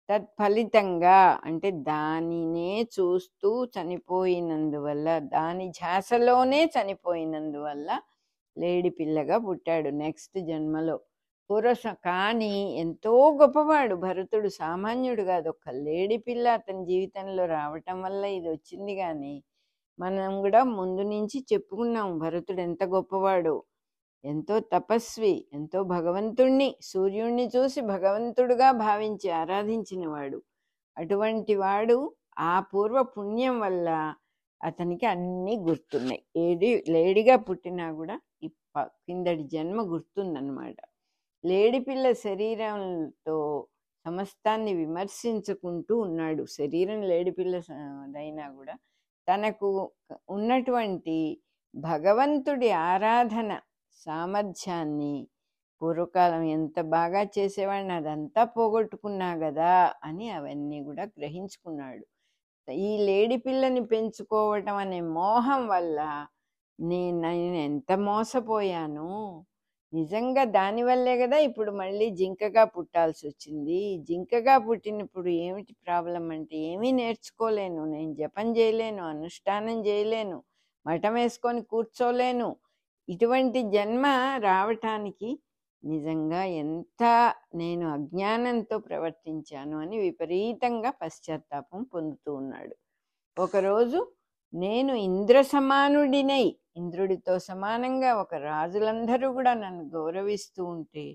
తత్ఫలితంగా అంటే దానినే చూస్తూ చనిపోయినందువల్ల దాని ధ్యాసలోనే చనిపోయినందువల్ల లేడి పిల్లగా పుట్టాడు నెక్స్ట్ జన్మలో పూర్వ కానీ ఎంతో గొప్పవాడు భరతుడు సామాన్యుడు కాదు ఒక్క లేడి పిల్ల అతని జీవితంలో రావటం వల్ల ఇది వచ్చింది కానీ మనం కూడా ముందు నుంచి చెప్పుకున్నాం భరతుడు ఎంత గొప్పవాడో ఎంతో తపస్వి ఎంతో భగవంతుణ్ణి సూర్యుణ్ణి చూసి భగవంతుడుగా భావించి ఆరాధించినవాడు అటువంటి వాడు ఆ పూర్వ పుణ్యం వల్ల అతనికి అన్నీ గుర్తున్నాయి ఏది లేడిగా పుట్టినా కూడా ఈ ప- కిందటి జన్మ గుర్తుందన్నమాట లేడి పిల్ల శరీరంతో సమస్తాన్ని విమర్శించుకుంటూ ఉన్నాడు శరీరం లేడి పిల్ల స- దైనా కూడా తనకు ఉన్నటువంటి భగవంతుడి ఆరాధన సామర్థ్యాన్ని పూర్వకాలం ఎంత బాగా చేసేవాడిని అదంతా పోగొట్టుకున్నా కదా అని అవన్నీ కూడా గ్రహించుకున్నాడు ఈ లేడి పిల్లని పెంచుకోవటం అనే మోహం వల్ల నేను నేను ఎంత మోసపోయాను నిజంగా దానివల్లే కదా ఇప్పుడు మళ్ళీ జింకగా పుట్టాల్సి వచ్చింది జింకగా పుట్టినప్పుడు ఏమిటి ప్రాబ్లం అంటే ఏమీ నేర్చుకోలేను నేను జపం చేయలేను అనుష్ఠానం చేయలేను మఠం వేసుకొని కూర్చోలేను ఇటువంటి జన్మ రావటానికి నిజంగా ఎంత నేను అజ్ఞానంతో ప్రవర్తించాను అని విపరీతంగా పశ్చాత్తాపం పొందుతూ ఉన్నాడు ఒకరోజు నేను ఇంద్ర సమానుడినై ఇంద్రుడితో సమానంగా ఒక రాజులందరూ కూడా నన్ను గౌరవిస్తూ ఉంటే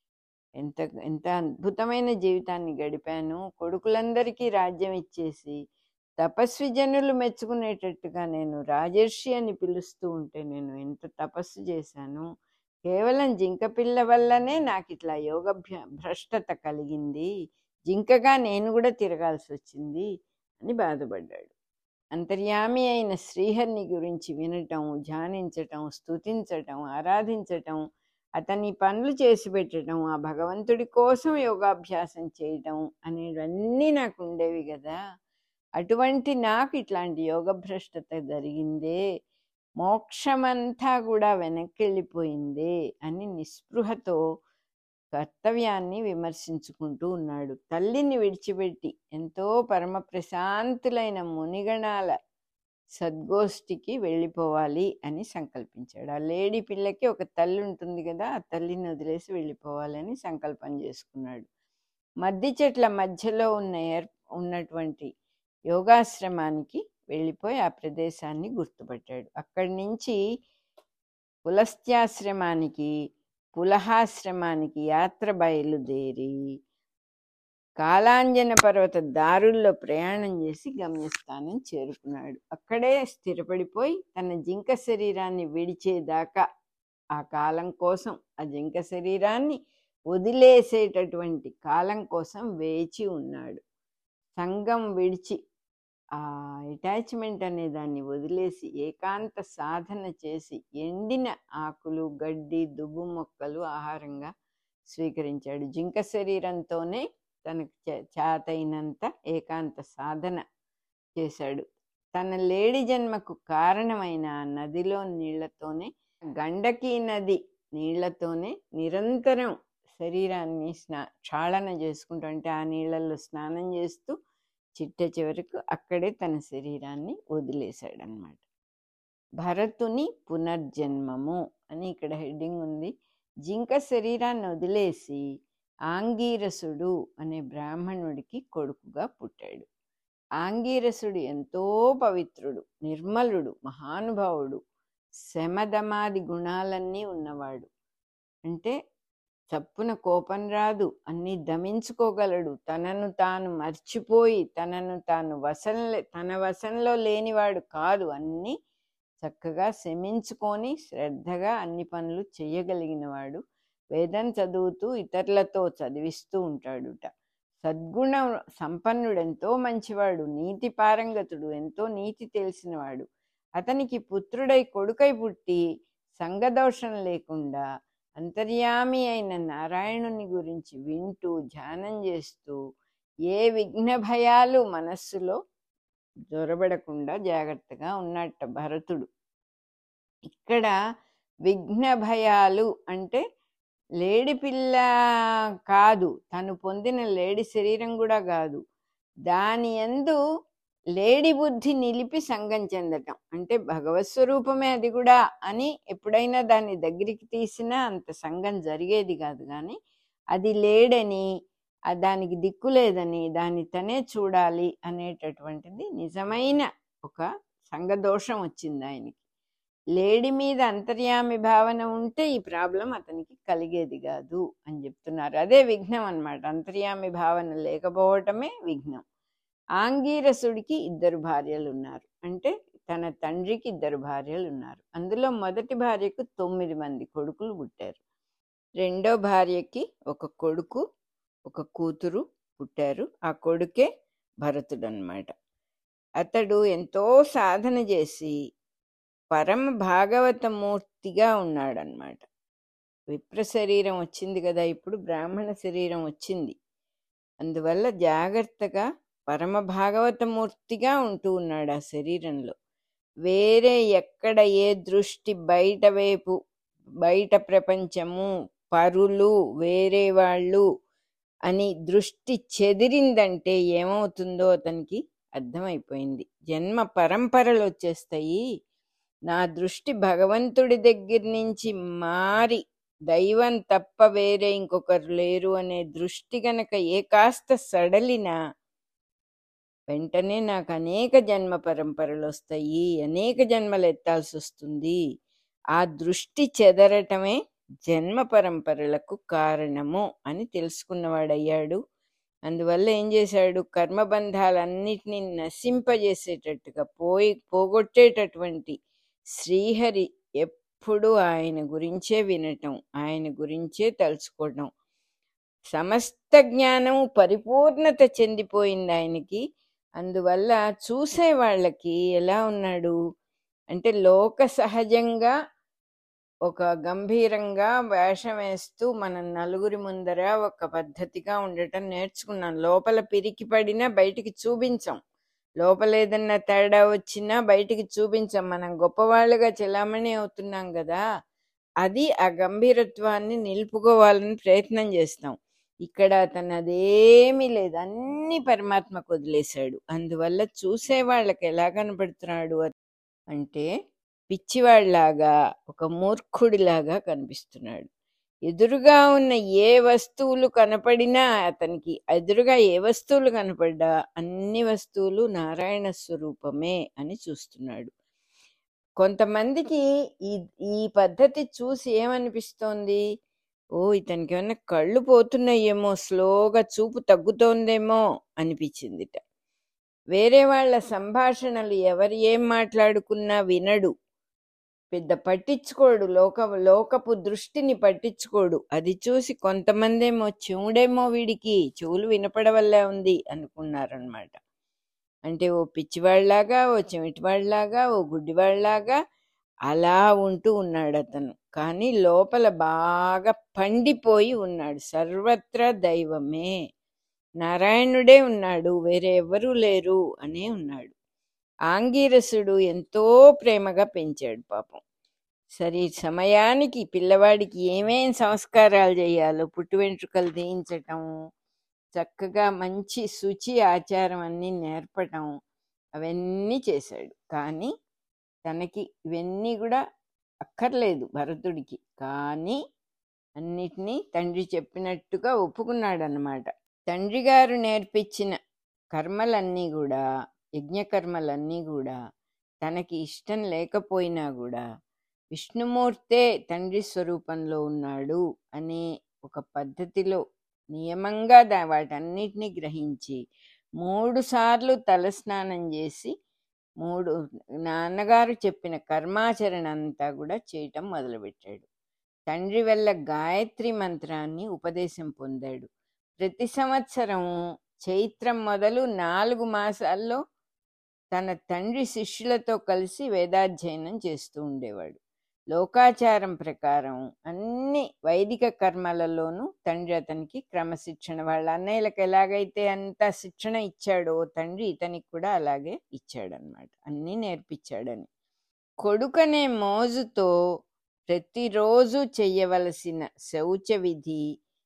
ఎంత ఎంత అద్భుతమైన జీవితాన్ని గడిపాను కొడుకులందరికీ రాజ్యం ఇచ్చేసి తపస్వి జనులు మెచ్చుకునేటట్టుగా నేను రాజర్షి అని పిలుస్తూ ఉంటే నేను ఎంత తపస్సు చేశాను కేవలం జింక పిల్ల వల్లనే నాకు ఇట్లా యోగ భ్య- భ్రష్టత కలిగింది జింకగా నేను కూడా తిరగాల్సి వచ్చింది అని బాధపడ్డాడు అంతర్యామి అయిన శ్రీహరిని గురించి వినటం ధ్యానించటం స్తుతించటం ఆరాధించటం అతని పనులు చేసి పెట్టడం ఆ భగవంతుడి కోసం యోగాభ్యాసం చేయటం అనేవన్నీ నాకు ఉండేవి కదా అటువంటి నాకు ఇట్లాంటి యోగభ్రష్టత జరిగిందే మోక్షమంతా కూడా వెనక్కి వెళ్ళిపోయిందే అని నిస్పృహతో కర్తవ్యాన్ని విమర్శించుకుంటూ ఉన్నాడు తల్లిని విడిచిపెట్టి ఎంతో పరమ ప్రశాంతులైన మునిగణాల సద్గోష్ఠికి వెళ్ళిపోవాలి అని సంకల్పించాడు ఆ లేడీ పిల్లకి ఒక తల్లి ఉంటుంది కదా ఆ తల్లిని వదిలేసి వెళ్ళిపోవాలని సంకల్పం చేసుకున్నాడు మద్ది చెట్ల మధ్యలో ఉన్న ఏర్ ఉన్నటువంటి యోగాశ్రమానికి వెళ్ళిపోయి ఆ ప్రదేశాన్ని గుర్తుపట్టాడు అక్కడి నుంచి పులస్త్యాశ్రమానికి పులహాశ్రమానికి యాత్ర బయలుదేరి కాలాంజన పర్వత దారుల్లో ప్రయాణం చేసి గమ్యస్థానం చేరుకున్నాడు అక్కడే స్థిరపడిపోయి తన జింక శరీరాన్ని విడిచేదాకా ఆ కాలం కోసం ఆ జింక శరీరాన్ని వదిలేసేటటువంటి కాలం కోసం వేచి ఉన్నాడు సంఘం విడిచి ఆ అటాచ్మెంట్ అనే దాన్ని వదిలేసి ఏకాంత సాధన చేసి ఎండిన ఆకులు గడ్డి దుబ్బు మొక్కలు ఆహారంగా స్వీకరించాడు జింక శరీరంతోనే తనకు చే- చేతైనంత ఏకాంత సాధన చేశాడు తన లేడి జన్మకు కారణమైన ఆ నదిలో నీళ్లతోనే గండకీ నది నీళ్లతోనే నిరంతరం శరీరాన్ని స్నా క్షాళన చేసుకుంటూ అంటే ఆ నీళ్ళల్లో స్నానం చేస్తూ చిట్ట చివరకు అక్కడే తన శరీరాన్ని వదిలేశాడనమాట భరతుని పునర్జన్మము అని ఇక్కడ హెడ్డింగ్ ఉంది జింక శరీరాన్ని వదిలేసి ఆంగీరసుడు అనే బ్రాహ్మణుడికి కొడుకుగా పుట్టాడు ఆంగీరసుడు ఎంతో పవిత్రుడు నిర్మలుడు మహానుభావుడు శమదమాది గుణాలన్నీ ఉన్నవాడు అంటే చప్పున కోపం రాదు అన్నీ దమించుకోగలడు తనను తాను మర్చిపోయి తనను తాను వశం తన వశంలో లేనివాడు కాదు అన్నీ చక్కగా శమించుకొని శ్రద్ధగా అన్ని పనులు చేయగలిగినవాడు వేదం చదువుతూ ఇతరులతో చదివిస్తూ ఉంటాడుట సద్గుణ సంపన్నుడు ఎంతో మంచివాడు నీతి పారంగతుడు ఎంతో నీతి తెలిసినవాడు అతనికి పుత్రుడై కొడుకై పుట్టి సంగదోషం లేకుండా అంతర్యామి అయిన నారాయణుని గురించి వింటూ ధ్యానం చేస్తూ ఏ విఘ్న భయాలు మనస్సులో జొరబడకుండా జాగ్రత్తగా ఉన్నట్ట భరతుడు ఇక్కడ విఘ్న భయాలు అంటే లేడి పిల్ల కాదు తను పొందిన లేడి శరీరం కూడా కాదు దాని యందు లేడి బుద్ధి నిలిపి సంగం చెందటం అంటే భగవత్ స్వరూపమే అది కూడా అని ఎప్పుడైనా దాన్ని దగ్గరికి తీసినా అంత సంగం జరిగేది కాదు కానీ అది లేడని ఆ దానికి దిక్కు లేదని దాన్ని తనే చూడాలి అనేటటువంటిది నిజమైన ఒక సంగదోషం వచ్చింది ఆయనకి లేడి మీద అంతర్యామి భావన ఉంటే ఈ ప్రాబ్లం అతనికి కలిగేది కాదు అని చెప్తున్నారు అదే విఘ్నం అన్నమాట అంతర్యామి భావన లేకపోవటమే విఘ్నం ఆంగీరసుడికి ఇద్దరు భార్యలు ఉన్నారు అంటే తన తండ్రికి ఇద్దరు భార్యలు ఉన్నారు అందులో మొదటి భార్యకు తొమ్మిది మంది కొడుకులు పుట్టారు రెండో భార్యకి ఒక కొడుకు ఒక కూతురు పుట్టారు ఆ కొడుకే భరతుడు అన్నమాట అతడు ఎంతో సాధన చేసి పరమ భాగవత మూర్తిగా ఉన్నాడనమాట విప్ర శరీరం వచ్చింది కదా ఇప్పుడు బ్రాహ్మణ శరీరం వచ్చింది అందువల్ల జాగ్రత్తగా పరమ భాగవత మూర్తిగా ఉంటూ ఉన్నాడు ఆ శరీరంలో వేరే ఎక్కడ ఏ దృష్టి బయట వైపు బయట ప్రపంచము పరులు వేరే వాళ్ళు అని దృష్టి చెదిరిందంటే ఏమవుతుందో అతనికి అర్థమైపోయింది జన్మ పరంపరలు వచ్చేస్తాయి నా దృష్టి భగవంతుడి దగ్గర నుంచి మారి దైవం తప్ప వేరే ఇంకొకరు లేరు అనే దృష్టి గనక ఏ కాస్త సడలినా వెంటనే నాకు అనేక జన్మ పరంపరలు వస్తాయి అనేక జన్మలు ఎత్తాల్సి వస్తుంది ఆ దృష్టి చెదరటమే జన్మ పరంపరలకు కారణము అని తెలుసుకున్నవాడయ్యాడు అందువల్ల ఏం చేశాడు కర్మబంధాలన్నిటినీ నశింపజేసేటట్టుగా పోయి పోగొట్టేటటువంటి శ్రీహరి ఎప్పుడు ఆయన గురించే వినటం ఆయన గురించే తలుచుకోవటం సమస్త జ్ఞానము పరిపూర్ణత చెందిపోయింది ఆయనకి అందువల్ల చూసే వాళ్ళకి ఎలా ఉన్నాడు అంటే లోక సహజంగా ఒక గంభీరంగా వేషం వేస్తూ మనం నలుగురి ముందర ఒక పద్ధతిగా ఉండటం నేర్చుకున్నాం లోపల పిరికి పడినా బయటికి చూపించాం లోపల ఏదన్నా తేడా వచ్చినా బయటికి చూపించాం మనం గొప్పవాళ్ళుగా చెలామణి అవుతున్నాం కదా అది ఆ గంభీరత్వాన్ని నిలుపుకోవాలని ప్రయత్నం చేస్తాం ఇక్కడ అతను అదేమీ లేదు అన్ని పరమాత్మకు వదిలేశాడు అందువల్ల చూసే వాళ్ళకి ఎలా కనపడుతున్నాడు అంటే పిచ్చివాళ్లాగా ఒక మూర్ఖుడిలాగా కనిపిస్తున్నాడు ఎదురుగా ఉన్న ఏ వస్తువులు కనపడినా అతనికి ఎదురుగా ఏ వస్తువులు కనపడ్డా అన్ని వస్తువులు నారాయణ స్వరూపమే అని చూస్తున్నాడు కొంతమందికి ఈ ఈ పద్ధతి చూసి ఏమనిపిస్తోంది ఓ ఇతనికి ఏమన్నా కళ్ళు పోతున్నాయేమో స్లోగా చూపు తగ్గుతోందేమో అనిపించిందిట వేరే వాళ్ళ సంభాషణలు ఎవరు ఏం మాట్లాడుకున్నా వినడు పెద్ద పట్టించుకోడు లోక లోకపు దృష్టిని పట్టించుకోడు అది చూసి కొంతమందేమో చెవుడేమో వీడికి చెవులు వినపడవల్లే ఉంది అనుకున్నారనమాట అంటే ఓ పిచ్చివాళ్లాగా ఓ చెమిటివాళ్లాగా ఓ గుడ్డివాళ్లాగా అలా ఉంటూ ఉన్నాడు అతను కానీ లోపల బాగా పండిపోయి ఉన్నాడు సర్వత్రా దైవమే నారాయణుడే ఉన్నాడు వేరే ఎవరూ లేరు అనే ఉన్నాడు ఆంగీరసుడు ఎంతో ప్రేమగా పెంచాడు పాపం సరే సమయానికి పిల్లవాడికి ఏమేం సంస్కారాలు చేయాలో పుట్టు వెంట్రుకలు తీయించటం చక్కగా మంచి శుచి ఆచారం అన్నీ నేర్పటం అవన్నీ చేశాడు కానీ తనకి ఇవన్నీ కూడా అక్కర్లేదు భరతుడికి కానీ అన్నిటినీ తండ్రి చెప్పినట్టుగా ఒప్పుకున్నాడు అన్నమాట తండ్రి గారు నేర్పించిన కర్మలన్నీ కూడా యజ్ఞకర్మలన్నీ కూడా తనకి ఇష్టం లేకపోయినా కూడా విష్ణుమూర్తే తండ్రి స్వరూపంలో ఉన్నాడు అనే ఒక పద్ధతిలో నియమంగా దా వాటన్నిటిని గ్రహించి మూడు సార్లు తలస్నానం చేసి మూడు నాన్నగారు చెప్పిన కర్మాచరణ అంతా కూడా చేయటం మొదలుపెట్టాడు తండ్రి వల్ల గాయత్రి మంత్రాన్ని ఉపదేశం పొందాడు ప్రతి సంవత్సరం చైత్రం మొదలు నాలుగు మాసాల్లో తన తండ్రి శిష్యులతో కలిసి వేదాధ్యయనం చేస్తూ ఉండేవాడు లోకాచారం ప్రకారం అన్ని వైదిక కర్మలలోనూ తండ్రి అతనికి క్రమశిక్షణ వాళ్ళ అన్నయ్యలకు ఎలాగైతే అంత శిక్షణ ఇచ్చాడో తండ్రి ఇతనికి కూడా అలాగే ఇచ్చాడనమాట అన్నీ నేర్పించాడని కొడుకనే మోజుతో ప్రతిరోజు చెయ్యవలసిన శౌచ విధి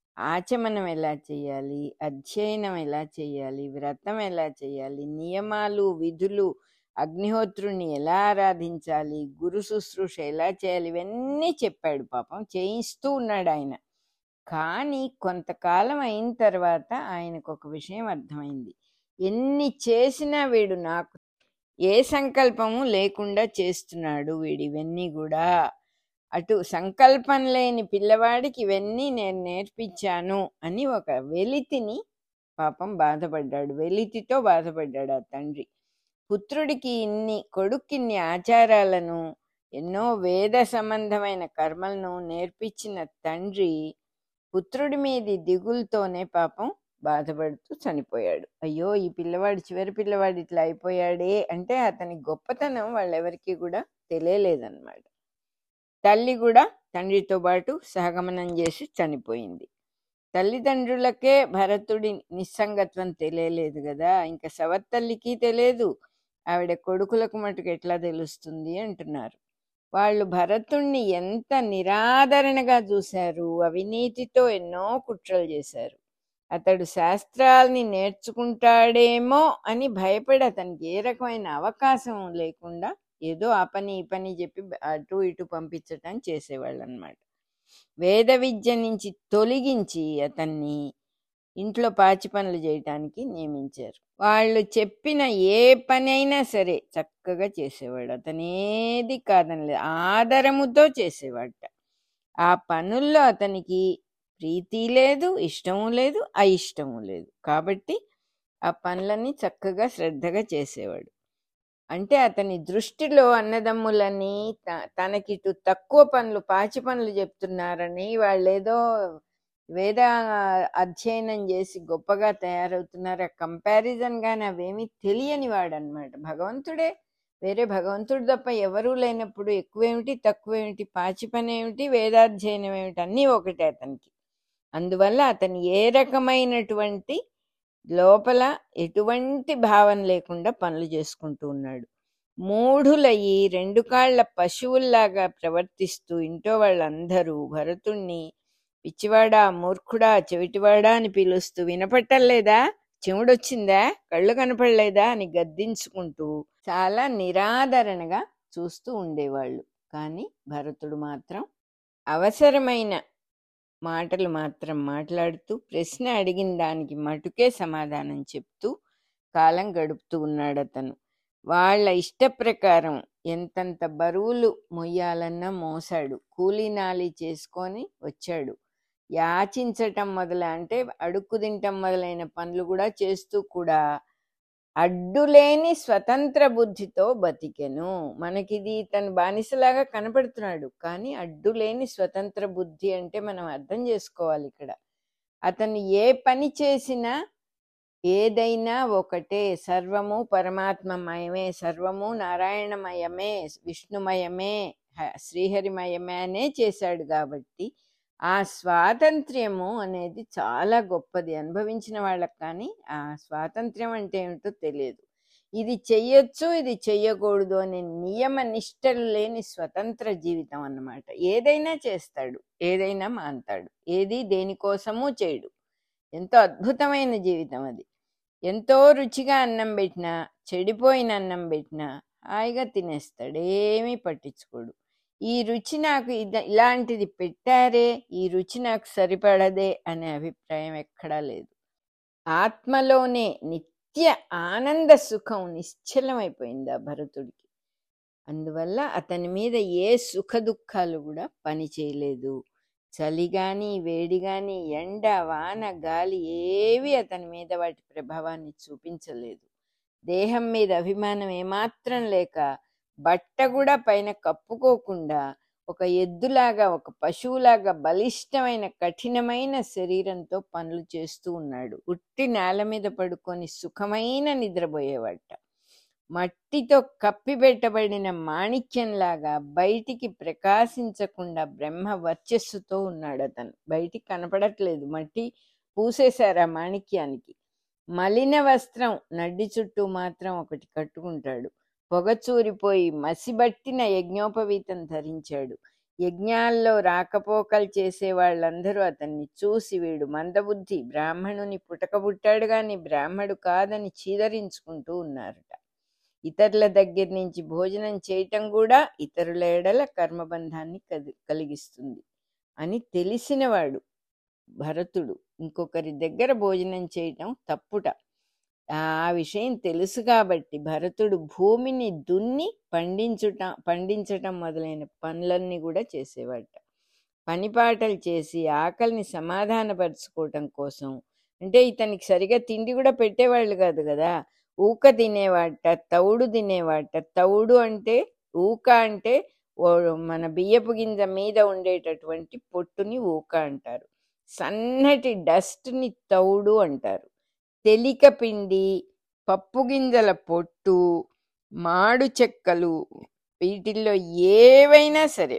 ఆచమనం ఎలా చేయాలి అధ్యయనం ఎలా చేయాలి వ్రతం ఎలా చేయాలి నియమాలు విధులు అగ్నిహోత్రుని ఎలా ఆరాధించాలి గురు శుశ్రూష ఎలా చేయాలి ఇవన్నీ చెప్పాడు పాపం చేయిస్తూ ఉన్నాడు ఆయన కానీ కొంతకాలం అయిన తర్వాత ఆయనకు ఒక విషయం అర్థమైంది ఎన్ని చేసినా వీడు నాకు ఏ సంకల్పము లేకుండా చేస్తున్నాడు వీడు ఇవన్నీ కూడా అటు సంకల్పం లేని పిల్లవాడికి ఇవన్నీ నేను నేర్పించాను అని ఒక వెలితిని పాపం బాధపడ్డాడు వెలితితో బాధపడ్డాడు ఆ తండ్రి పుత్రుడికి ఇన్ని కొడుక్కి ఇన్ని ఆచారాలను ఎన్నో వేద సంబంధమైన కర్మలను నేర్పించిన తండ్రి పుత్రుడి మీది దిగులతోనే పాపం బాధపడుతూ చనిపోయాడు అయ్యో ఈ పిల్లవాడు చివరి పిల్లవాడు ఇట్లా అయిపోయాడే అంటే అతని గొప్పతనం వాళ్ళెవరికి కూడా తెలియలేదన్నమాట తల్లి కూడా తండ్రితో పాటు సహగమనం చేసి చనిపోయింది తల్లిదండ్రులకే భరతుడి నిస్సంగత్వం తెలియలేదు కదా ఇంకా సవత్తల్లికి తెలియదు ఆవిడ కొడుకులకు మటుకు ఎట్లా తెలుస్తుంది అంటున్నారు వాళ్ళు భరతుణ్ణి ఎంత నిరాదరణగా చూశారు అవినీతితో ఎన్నో కుట్రలు చేశారు అతడు శాస్త్రాల్ని నేర్చుకుంటాడేమో అని భయపడి అతనికి ఏ రకమైన అవకాశం లేకుండా ఏదో ఆ పని ఈ పని చెప్పి అటు ఇటు పంపించటం చేసేవాళ్ళు అనమాట వేద విద్య నుంచి తొలగించి అతన్ని ఇంట్లో పాచి పనులు చేయటానికి నియమించారు వాళ్ళు చెప్పిన ఏ పని అయినా సరే చక్కగా చేసేవాడు అతనేది కాదనలేదు ఆదరముతో చేసేవాడట ఆ పనుల్లో అతనికి ప్రీతి లేదు ఇష్టము లేదు అయిష్టము లేదు కాబట్టి ఆ పనులన్నీ చక్కగా శ్రద్ధగా చేసేవాడు అంటే అతని దృష్టిలో అన్నదమ్ములని త- తనకిటు తక్కువ పనులు పాచి పనులు చెప్తున్నారని వాళ్ళేదో వేద అధ్యయనం చేసి గొప్పగా తయారవుతున్నారు ఆ కంపారిజన్ గాని అవేమీ తెలియని వాడు అనమాట భగవంతుడే వేరే భగవంతుడు తప్ప ఎవరూ లేనప్పుడు ఎక్కువేమిటి తక్కువేమిటి పాచి పని ఏమిటి వేదాధ్యయనం ఏమిటి అన్నీ ఒకటే అతనికి అందువల్ల అతను ఏ రకమైనటువంటి లోపల ఎటువంటి భావం లేకుండా పనులు చేసుకుంటూ ఉన్నాడు మూఢులయ్యి రెండు కాళ్ల పశువుల్లాగా ప్రవర్తిస్తూ ఇంట్లో వాళ్ళందరూ భరతుణ్ణి పిచ్చివాడా మూర్ఖుడా చెవిటివాడా అని పిలుస్తూ వినపట్టలేదా చెవుడొచ్చిందా కళ్ళు కనపడలేదా అని గద్దించుకుంటూ చాలా నిరాదరణగా చూస్తూ ఉండేవాళ్ళు కానీ భరతుడు మాత్రం అవసరమైన మాటలు మాత్రం మాట్లాడుతూ ప్రశ్న అడిగిన దానికి మటుకే సమాధానం చెప్తూ కాలం గడుపుతూ ఉన్నాడు అతను వాళ్ళ ఇష్ట ప్రకారం ఎంతంత బరువులు మొయ్యాలన్నా మోసాడు కూలీ నాలి చేసుకొని వచ్చాడు యాచించటం మొదల అంటే అడుక్కు తింటం మొదలైన పనులు కూడా చేస్తూ కూడా అడ్డులేని స్వతంత్ర బుద్ధితో బతికెను మనకిది తను బానిసలాగా కనపడుతున్నాడు కానీ అడ్డులేని స్వతంత్ర బుద్ధి అంటే మనం అర్థం చేసుకోవాలి ఇక్కడ అతను ఏ పని చేసినా ఏదైనా ఒకటే సర్వము పరమాత్మమయమే సర్వము నారాయణమయమే విష్ణుమయమే హ- శ్రీహరిమయమే అనే చేశాడు కాబట్టి ఆ స్వాతంత్ర్యము అనేది చాలా గొప్పది అనుభవించిన వాళ్ళకి కానీ ఆ స్వాతంత్ర్యం అంటే ఏమిటో తెలియదు ఇది చెయ్యొచ్చు ఇది చెయ్యకూడదు అనే నియమ నిష్టలు లేని స్వతంత్ర జీవితం అన్నమాట ఏదైనా చేస్తాడు ఏదైనా మాంతాడు ఏది దేనికోసమూ చేయడు ఎంతో అద్భుతమైన జీవితం అది ఎంతో రుచిగా అన్నం పెట్టినా చెడిపోయిన అన్నం పెట్టినా హాయిగా తినేస్తాడు ఏమీ పట్టించుకోడు ఈ రుచి నాకు ఇద- ఇలాంటిది పెట్టారే ఈ రుచి నాకు సరిపడదే అనే అభిప్రాయం ఎక్కడా లేదు ఆత్మలోనే నిత్య ఆనంద సుఖం నిశ్చలమైపోయింది ఆ భరతుడికి అందువల్ల అతని మీద ఏ సుఖ దుఃఖాలు కూడా పని చేయలేదు చలి గాని వేడి గాని ఎండ వాన గాలి ఏవి అతని మీద వాటి ప్రభావాన్ని చూపించలేదు దేహం మీద అభిమానం ఏమాత్రం లేక బట్ట కూడా పైన కప్పుకోకుండా ఒక ఎద్దులాగా ఒక పశువులాగా బలిష్టమైన కఠినమైన శరీరంతో పనులు చేస్తూ ఉన్నాడు ఉట్టి నేల మీద పడుకొని సుఖమైన నిద్రపోయేవాట మట్టితో కప్పిపెట్టబడిన మాణిక్యంలాగా బయటికి ప్రకాశించకుండా బ్రహ్మ వర్చస్సుతో ఉన్నాడు అతను బయటికి కనపడట్లేదు మట్టి పూసేశారు ఆ మాణిక్యానికి మలిన వస్త్రం నడ్డి చుట్టూ మాత్రం ఒకటి కట్టుకుంటాడు పొగచూరిపోయి మసిబట్టిన యజ్ఞోపవీతం ధరించాడు యజ్ఞాల్లో రాకపోకలు చేసే వాళ్ళందరూ అతన్ని చూసి వీడు మందబుద్ధి బ్రాహ్మణుని పుట్టకబుట్టాడు గాని బ్రాహ్మడు కాదని చీదరించుకుంటూ ఉన్నారట ఇతరుల దగ్గర నుంచి భోజనం చేయటం కూడా ఇతరుల ఎడల కర్మబంధాన్ని కది- కలిగిస్తుంది అని తెలిసినవాడు భరతుడు ఇంకొకరి దగ్గర భోజనం చేయటం తప్పుట ఆ విషయం తెలుసు కాబట్టి భరతుడు భూమిని దున్ని పండించుట పండించటం మొదలైన పనులన్నీ కూడా చేసేవాట పనిపాటలు చేసి ఆకలిని సమాధానపరుచుకోవటం కోసం అంటే ఇతనికి సరిగా తిండి కూడా పెట్టేవాళ్ళు కాదు కదా ఊక తినేవాట తౌడు తినేవాట తౌడు అంటే ఊక అంటే ఓ- మన బియ్యపు గింజ మీద ఉండేటటువంటి పొట్టుని ఊక అంటారు సన్నటి డస్ట్ని తౌడు అంటారు తెలిక పిండి పప్పు గింజల పొట్టు మాడు చెక్కలు వీటిల్లో ఏవైనా సరే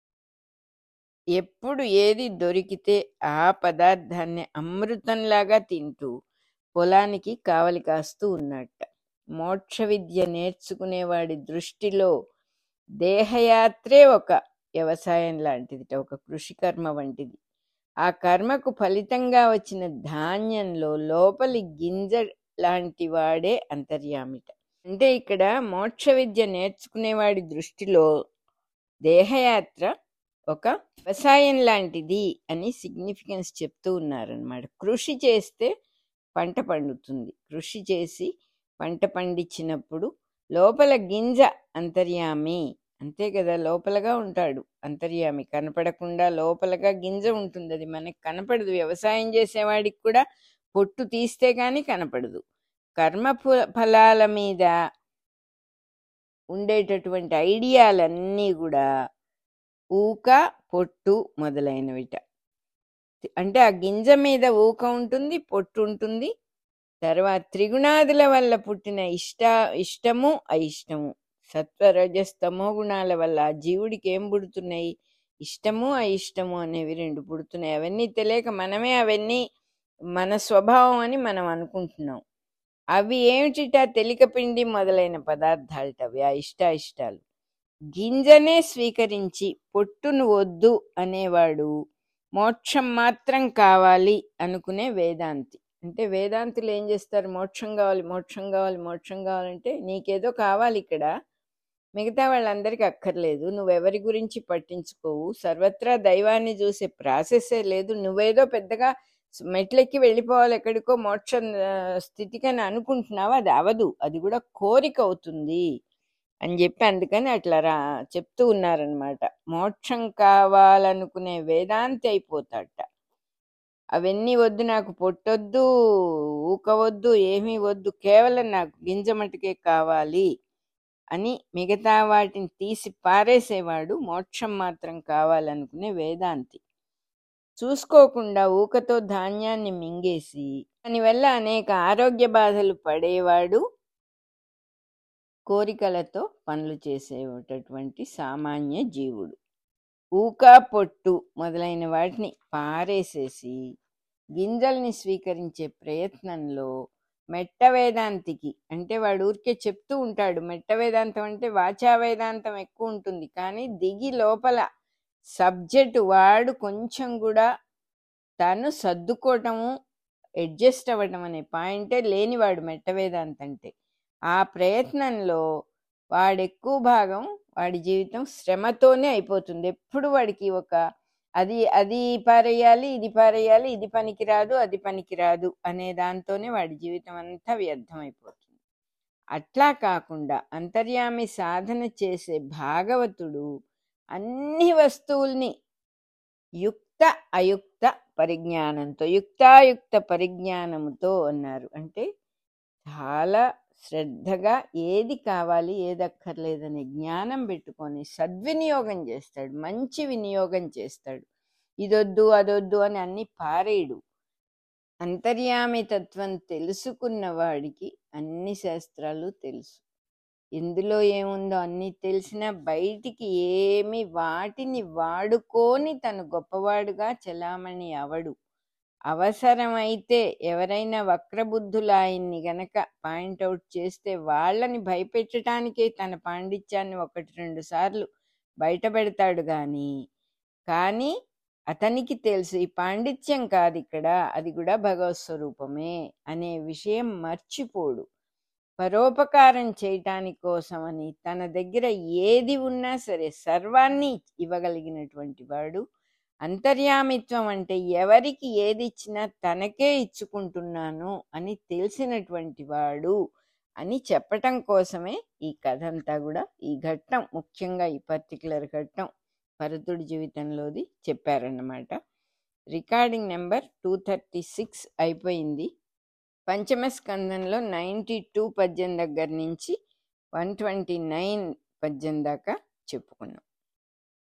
ఎప్పుడు ఏది దొరికితే ఆ పదార్థాన్ని అమృతంలాగా తింటూ పొలానికి కావలి కాస్తూ ఉన్నట్ట మోక్ష విద్య నేర్చుకునేవాడి దృష్టిలో దేహయాత్రే ఒక వ్యవసాయం లాంటిది ఒక కృషి కర్మ వంటిది ఆ కర్మకు ఫలితంగా వచ్చిన ధాన్యంలో లోపలి గింజ లాంటి వాడే అంతర్యామిట అంటే ఇక్కడ మోక్ష విద్య నేర్చుకునేవాడి దృష్టిలో దేహయాత్ర ఒక వ్యవసాయం లాంటిది అని సిగ్నిఫికెన్స్ చెప్తూ ఉన్నారనమాట కృషి చేస్తే పంట పండుతుంది కృషి చేసి పంట పండించినప్పుడు లోపల గింజ అంతర్యామి అంతే కదా లోపలగా ఉంటాడు అంతర్యామి కనపడకుండా లోపలగా గింజ ఉంటుంది అది మనకి కనపడదు వ్యవసాయం చేసేవాడికి కూడా పొట్టు తీస్తే గాని కనపడదు కర్మ ఫ- ఫలాల మీద ఉండేటటువంటి ఐడియాలన్నీ కూడా ఊక పొట్టు మొదలైనవిట అంటే ఆ గింజ మీద ఊక ఉంటుంది పొట్టు ఉంటుంది తర్వాత త్రిగుణాదుల వల్ల పుట్టిన ఇష్ట ఇష్టము అయిష్టము సత్వ రజస్తమో గుణాల వల్ల ఆ జీవుడికి ఏం పుడుతున్నాయి ఇష్టము అయిష్టము అనేవి రెండు పుడుతున్నాయి అవన్నీ తెలియక మనమే అవన్నీ మన స్వభావం అని మనం అనుకుంటున్నాం అవి ఏమిటిట తెలికపిండి మొదలైన పదార్థాలట అవి ఆ ఇష్టాయిష్టాలు గింజనే స్వీకరించి పొట్టును వద్దు అనేవాడు మోక్షం మాత్రం కావాలి అనుకునే వేదాంతి అంటే వేదాంతులు ఏం చేస్తారు మోక్షం కావాలి మోక్షం కావాలి మోక్షం కావాలంటే నీకేదో కావాలి ఇక్కడ మిగతా వాళ్ళందరికీ అక్కర్లేదు నువ్వెవరి గురించి పట్టించుకోవు సర్వత్రా దైవాన్ని చూసే ప్రాసెసే లేదు నువ్వేదో పెద్దగా మెట్లెక్కి వెళ్ళిపోవాలి ఎక్కడికో మోక్ష ఆ, స్థితికని అనుకుంటున్నావు అది అవదు అది కూడా కోరిక అవుతుంది అని చెప్పి అందుకని అట్లా రా చెప్తూ ఉన్నారనమాట మోక్షం కావాలనుకునే వేదాంతి అయిపోతాడట అవన్నీ వద్దు నాకు పొట్టొద్దు ఊక వద్దు ఏమీ వద్దు కేవలం నాకు గింజ మటుకే కావాలి అని మిగతా వాటిని తీసి పారేసేవాడు మోక్షం మాత్రం కావాలనుకునే వేదాంతి చూసుకోకుండా ఊకతో ధాన్యాన్ని మింగేసి దానివల్ల అనేక ఆరోగ్య బాధలు పడేవాడు కోరికలతో పనులు చేసేటటువంటి సామాన్య జీవుడు ఊక పొట్టు మొదలైన వాటిని పారేసేసి గింజల్ని స్వీకరించే ప్రయత్నంలో మెట్ట వేదాంతికి అంటే వాడు ఊరికే చెప్తూ ఉంటాడు మెట్ట వేదాంతం అంటే వాచా వేదాంతం ఎక్కువ ఉంటుంది కానీ దిగి లోపల సబ్జెక్టు వాడు కొంచెం కూడా తను సర్దుకోవటము అడ్జస్ట్ అవ్వటం అనే పాయింటే లేనివాడు మెట్ట వేదాంతం అంటే ఆ ప్రయత్నంలో వాడు ఎక్కువ భాగం వాడి జీవితం శ్రమతోనే అయిపోతుంది ఎప్పుడు వాడికి ఒక అది అది పారేయాలి ఇది పారేయాలి ఇది పనికిరాదు అది పనికిరాదు అనే దాంతోనే వాడి జీవితం అంతా వ్యర్థమైపోతుంది అట్లా కాకుండా అంతర్యామి సాధన చేసే భాగవతుడు అన్ని వస్తువుల్ని యుక్త అయుక్త పరిజ్ఞానంతో యుక్తాయుక్త పరిజ్ఞానముతో అన్నారు అంటే చాలా శ్రద్ధగా ఏది కావాలి ఏది అక్కర్లేదనే జ్ఞానం పెట్టుకొని సద్వినియోగం చేస్తాడు మంచి వినియోగం చేస్తాడు ఇదొద్దు అదొద్దు అని అన్ని పారేయడు అంతర్యామి తత్వం తెలుసుకున్న వాడికి అన్ని శాస్త్రాలు తెలుసు ఇందులో ఏముందో అన్ని తెలిసినా బయటికి ఏమి వాటిని వాడుకొని తను గొప్పవాడుగా చలామణి అవడు అవసరమైతే ఎవరైనా వక్రబుద్ధులు ఆయన్ని గనక పాయింట్అవుట్ చేస్తే వాళ్ళని భయపెట్టడానికే తన పాండిత్యాన్ని ఒకటి రెండు సార్లు బయట పెడతాడు కానీ కానీ అతనికి తెలుసు ఈ పాండిత్యం కాదు ఇక్కడ అది కూడా భగవత్ స్వరూపమే అనే విషయం మర్చిపోడు పరోపకారం చేయటాని కోసమని తన దగ్గర ఏది ఉన్నా సరే సర్వాన్ని ఇవ్వగలిగినటువంటి వాడు అంతర్యామిత్వం అంటే ఎవరికి ఏది ఇచ్చినా తనకే ఇచ్చుకుంటున్నాను అని తెలిసినటువంటి వాడు అని చెప్పటం కోసమే ఈ కథ అంతా కూడా ఈ ఘట్టం ముఖ్యంగా ఈ పర్టికులర్ ఘట్టం భరతుడి జీవితంలోది చెప్పారన్నమాట recording number two thirty six అయిపోయింది పంచమ స్కందంలో నైంటీ టూ పద్యం దగ్గర నుంచి వన్ ట్వంటీ నైన్ పద్యం దాకా చెప్పుకున్నాం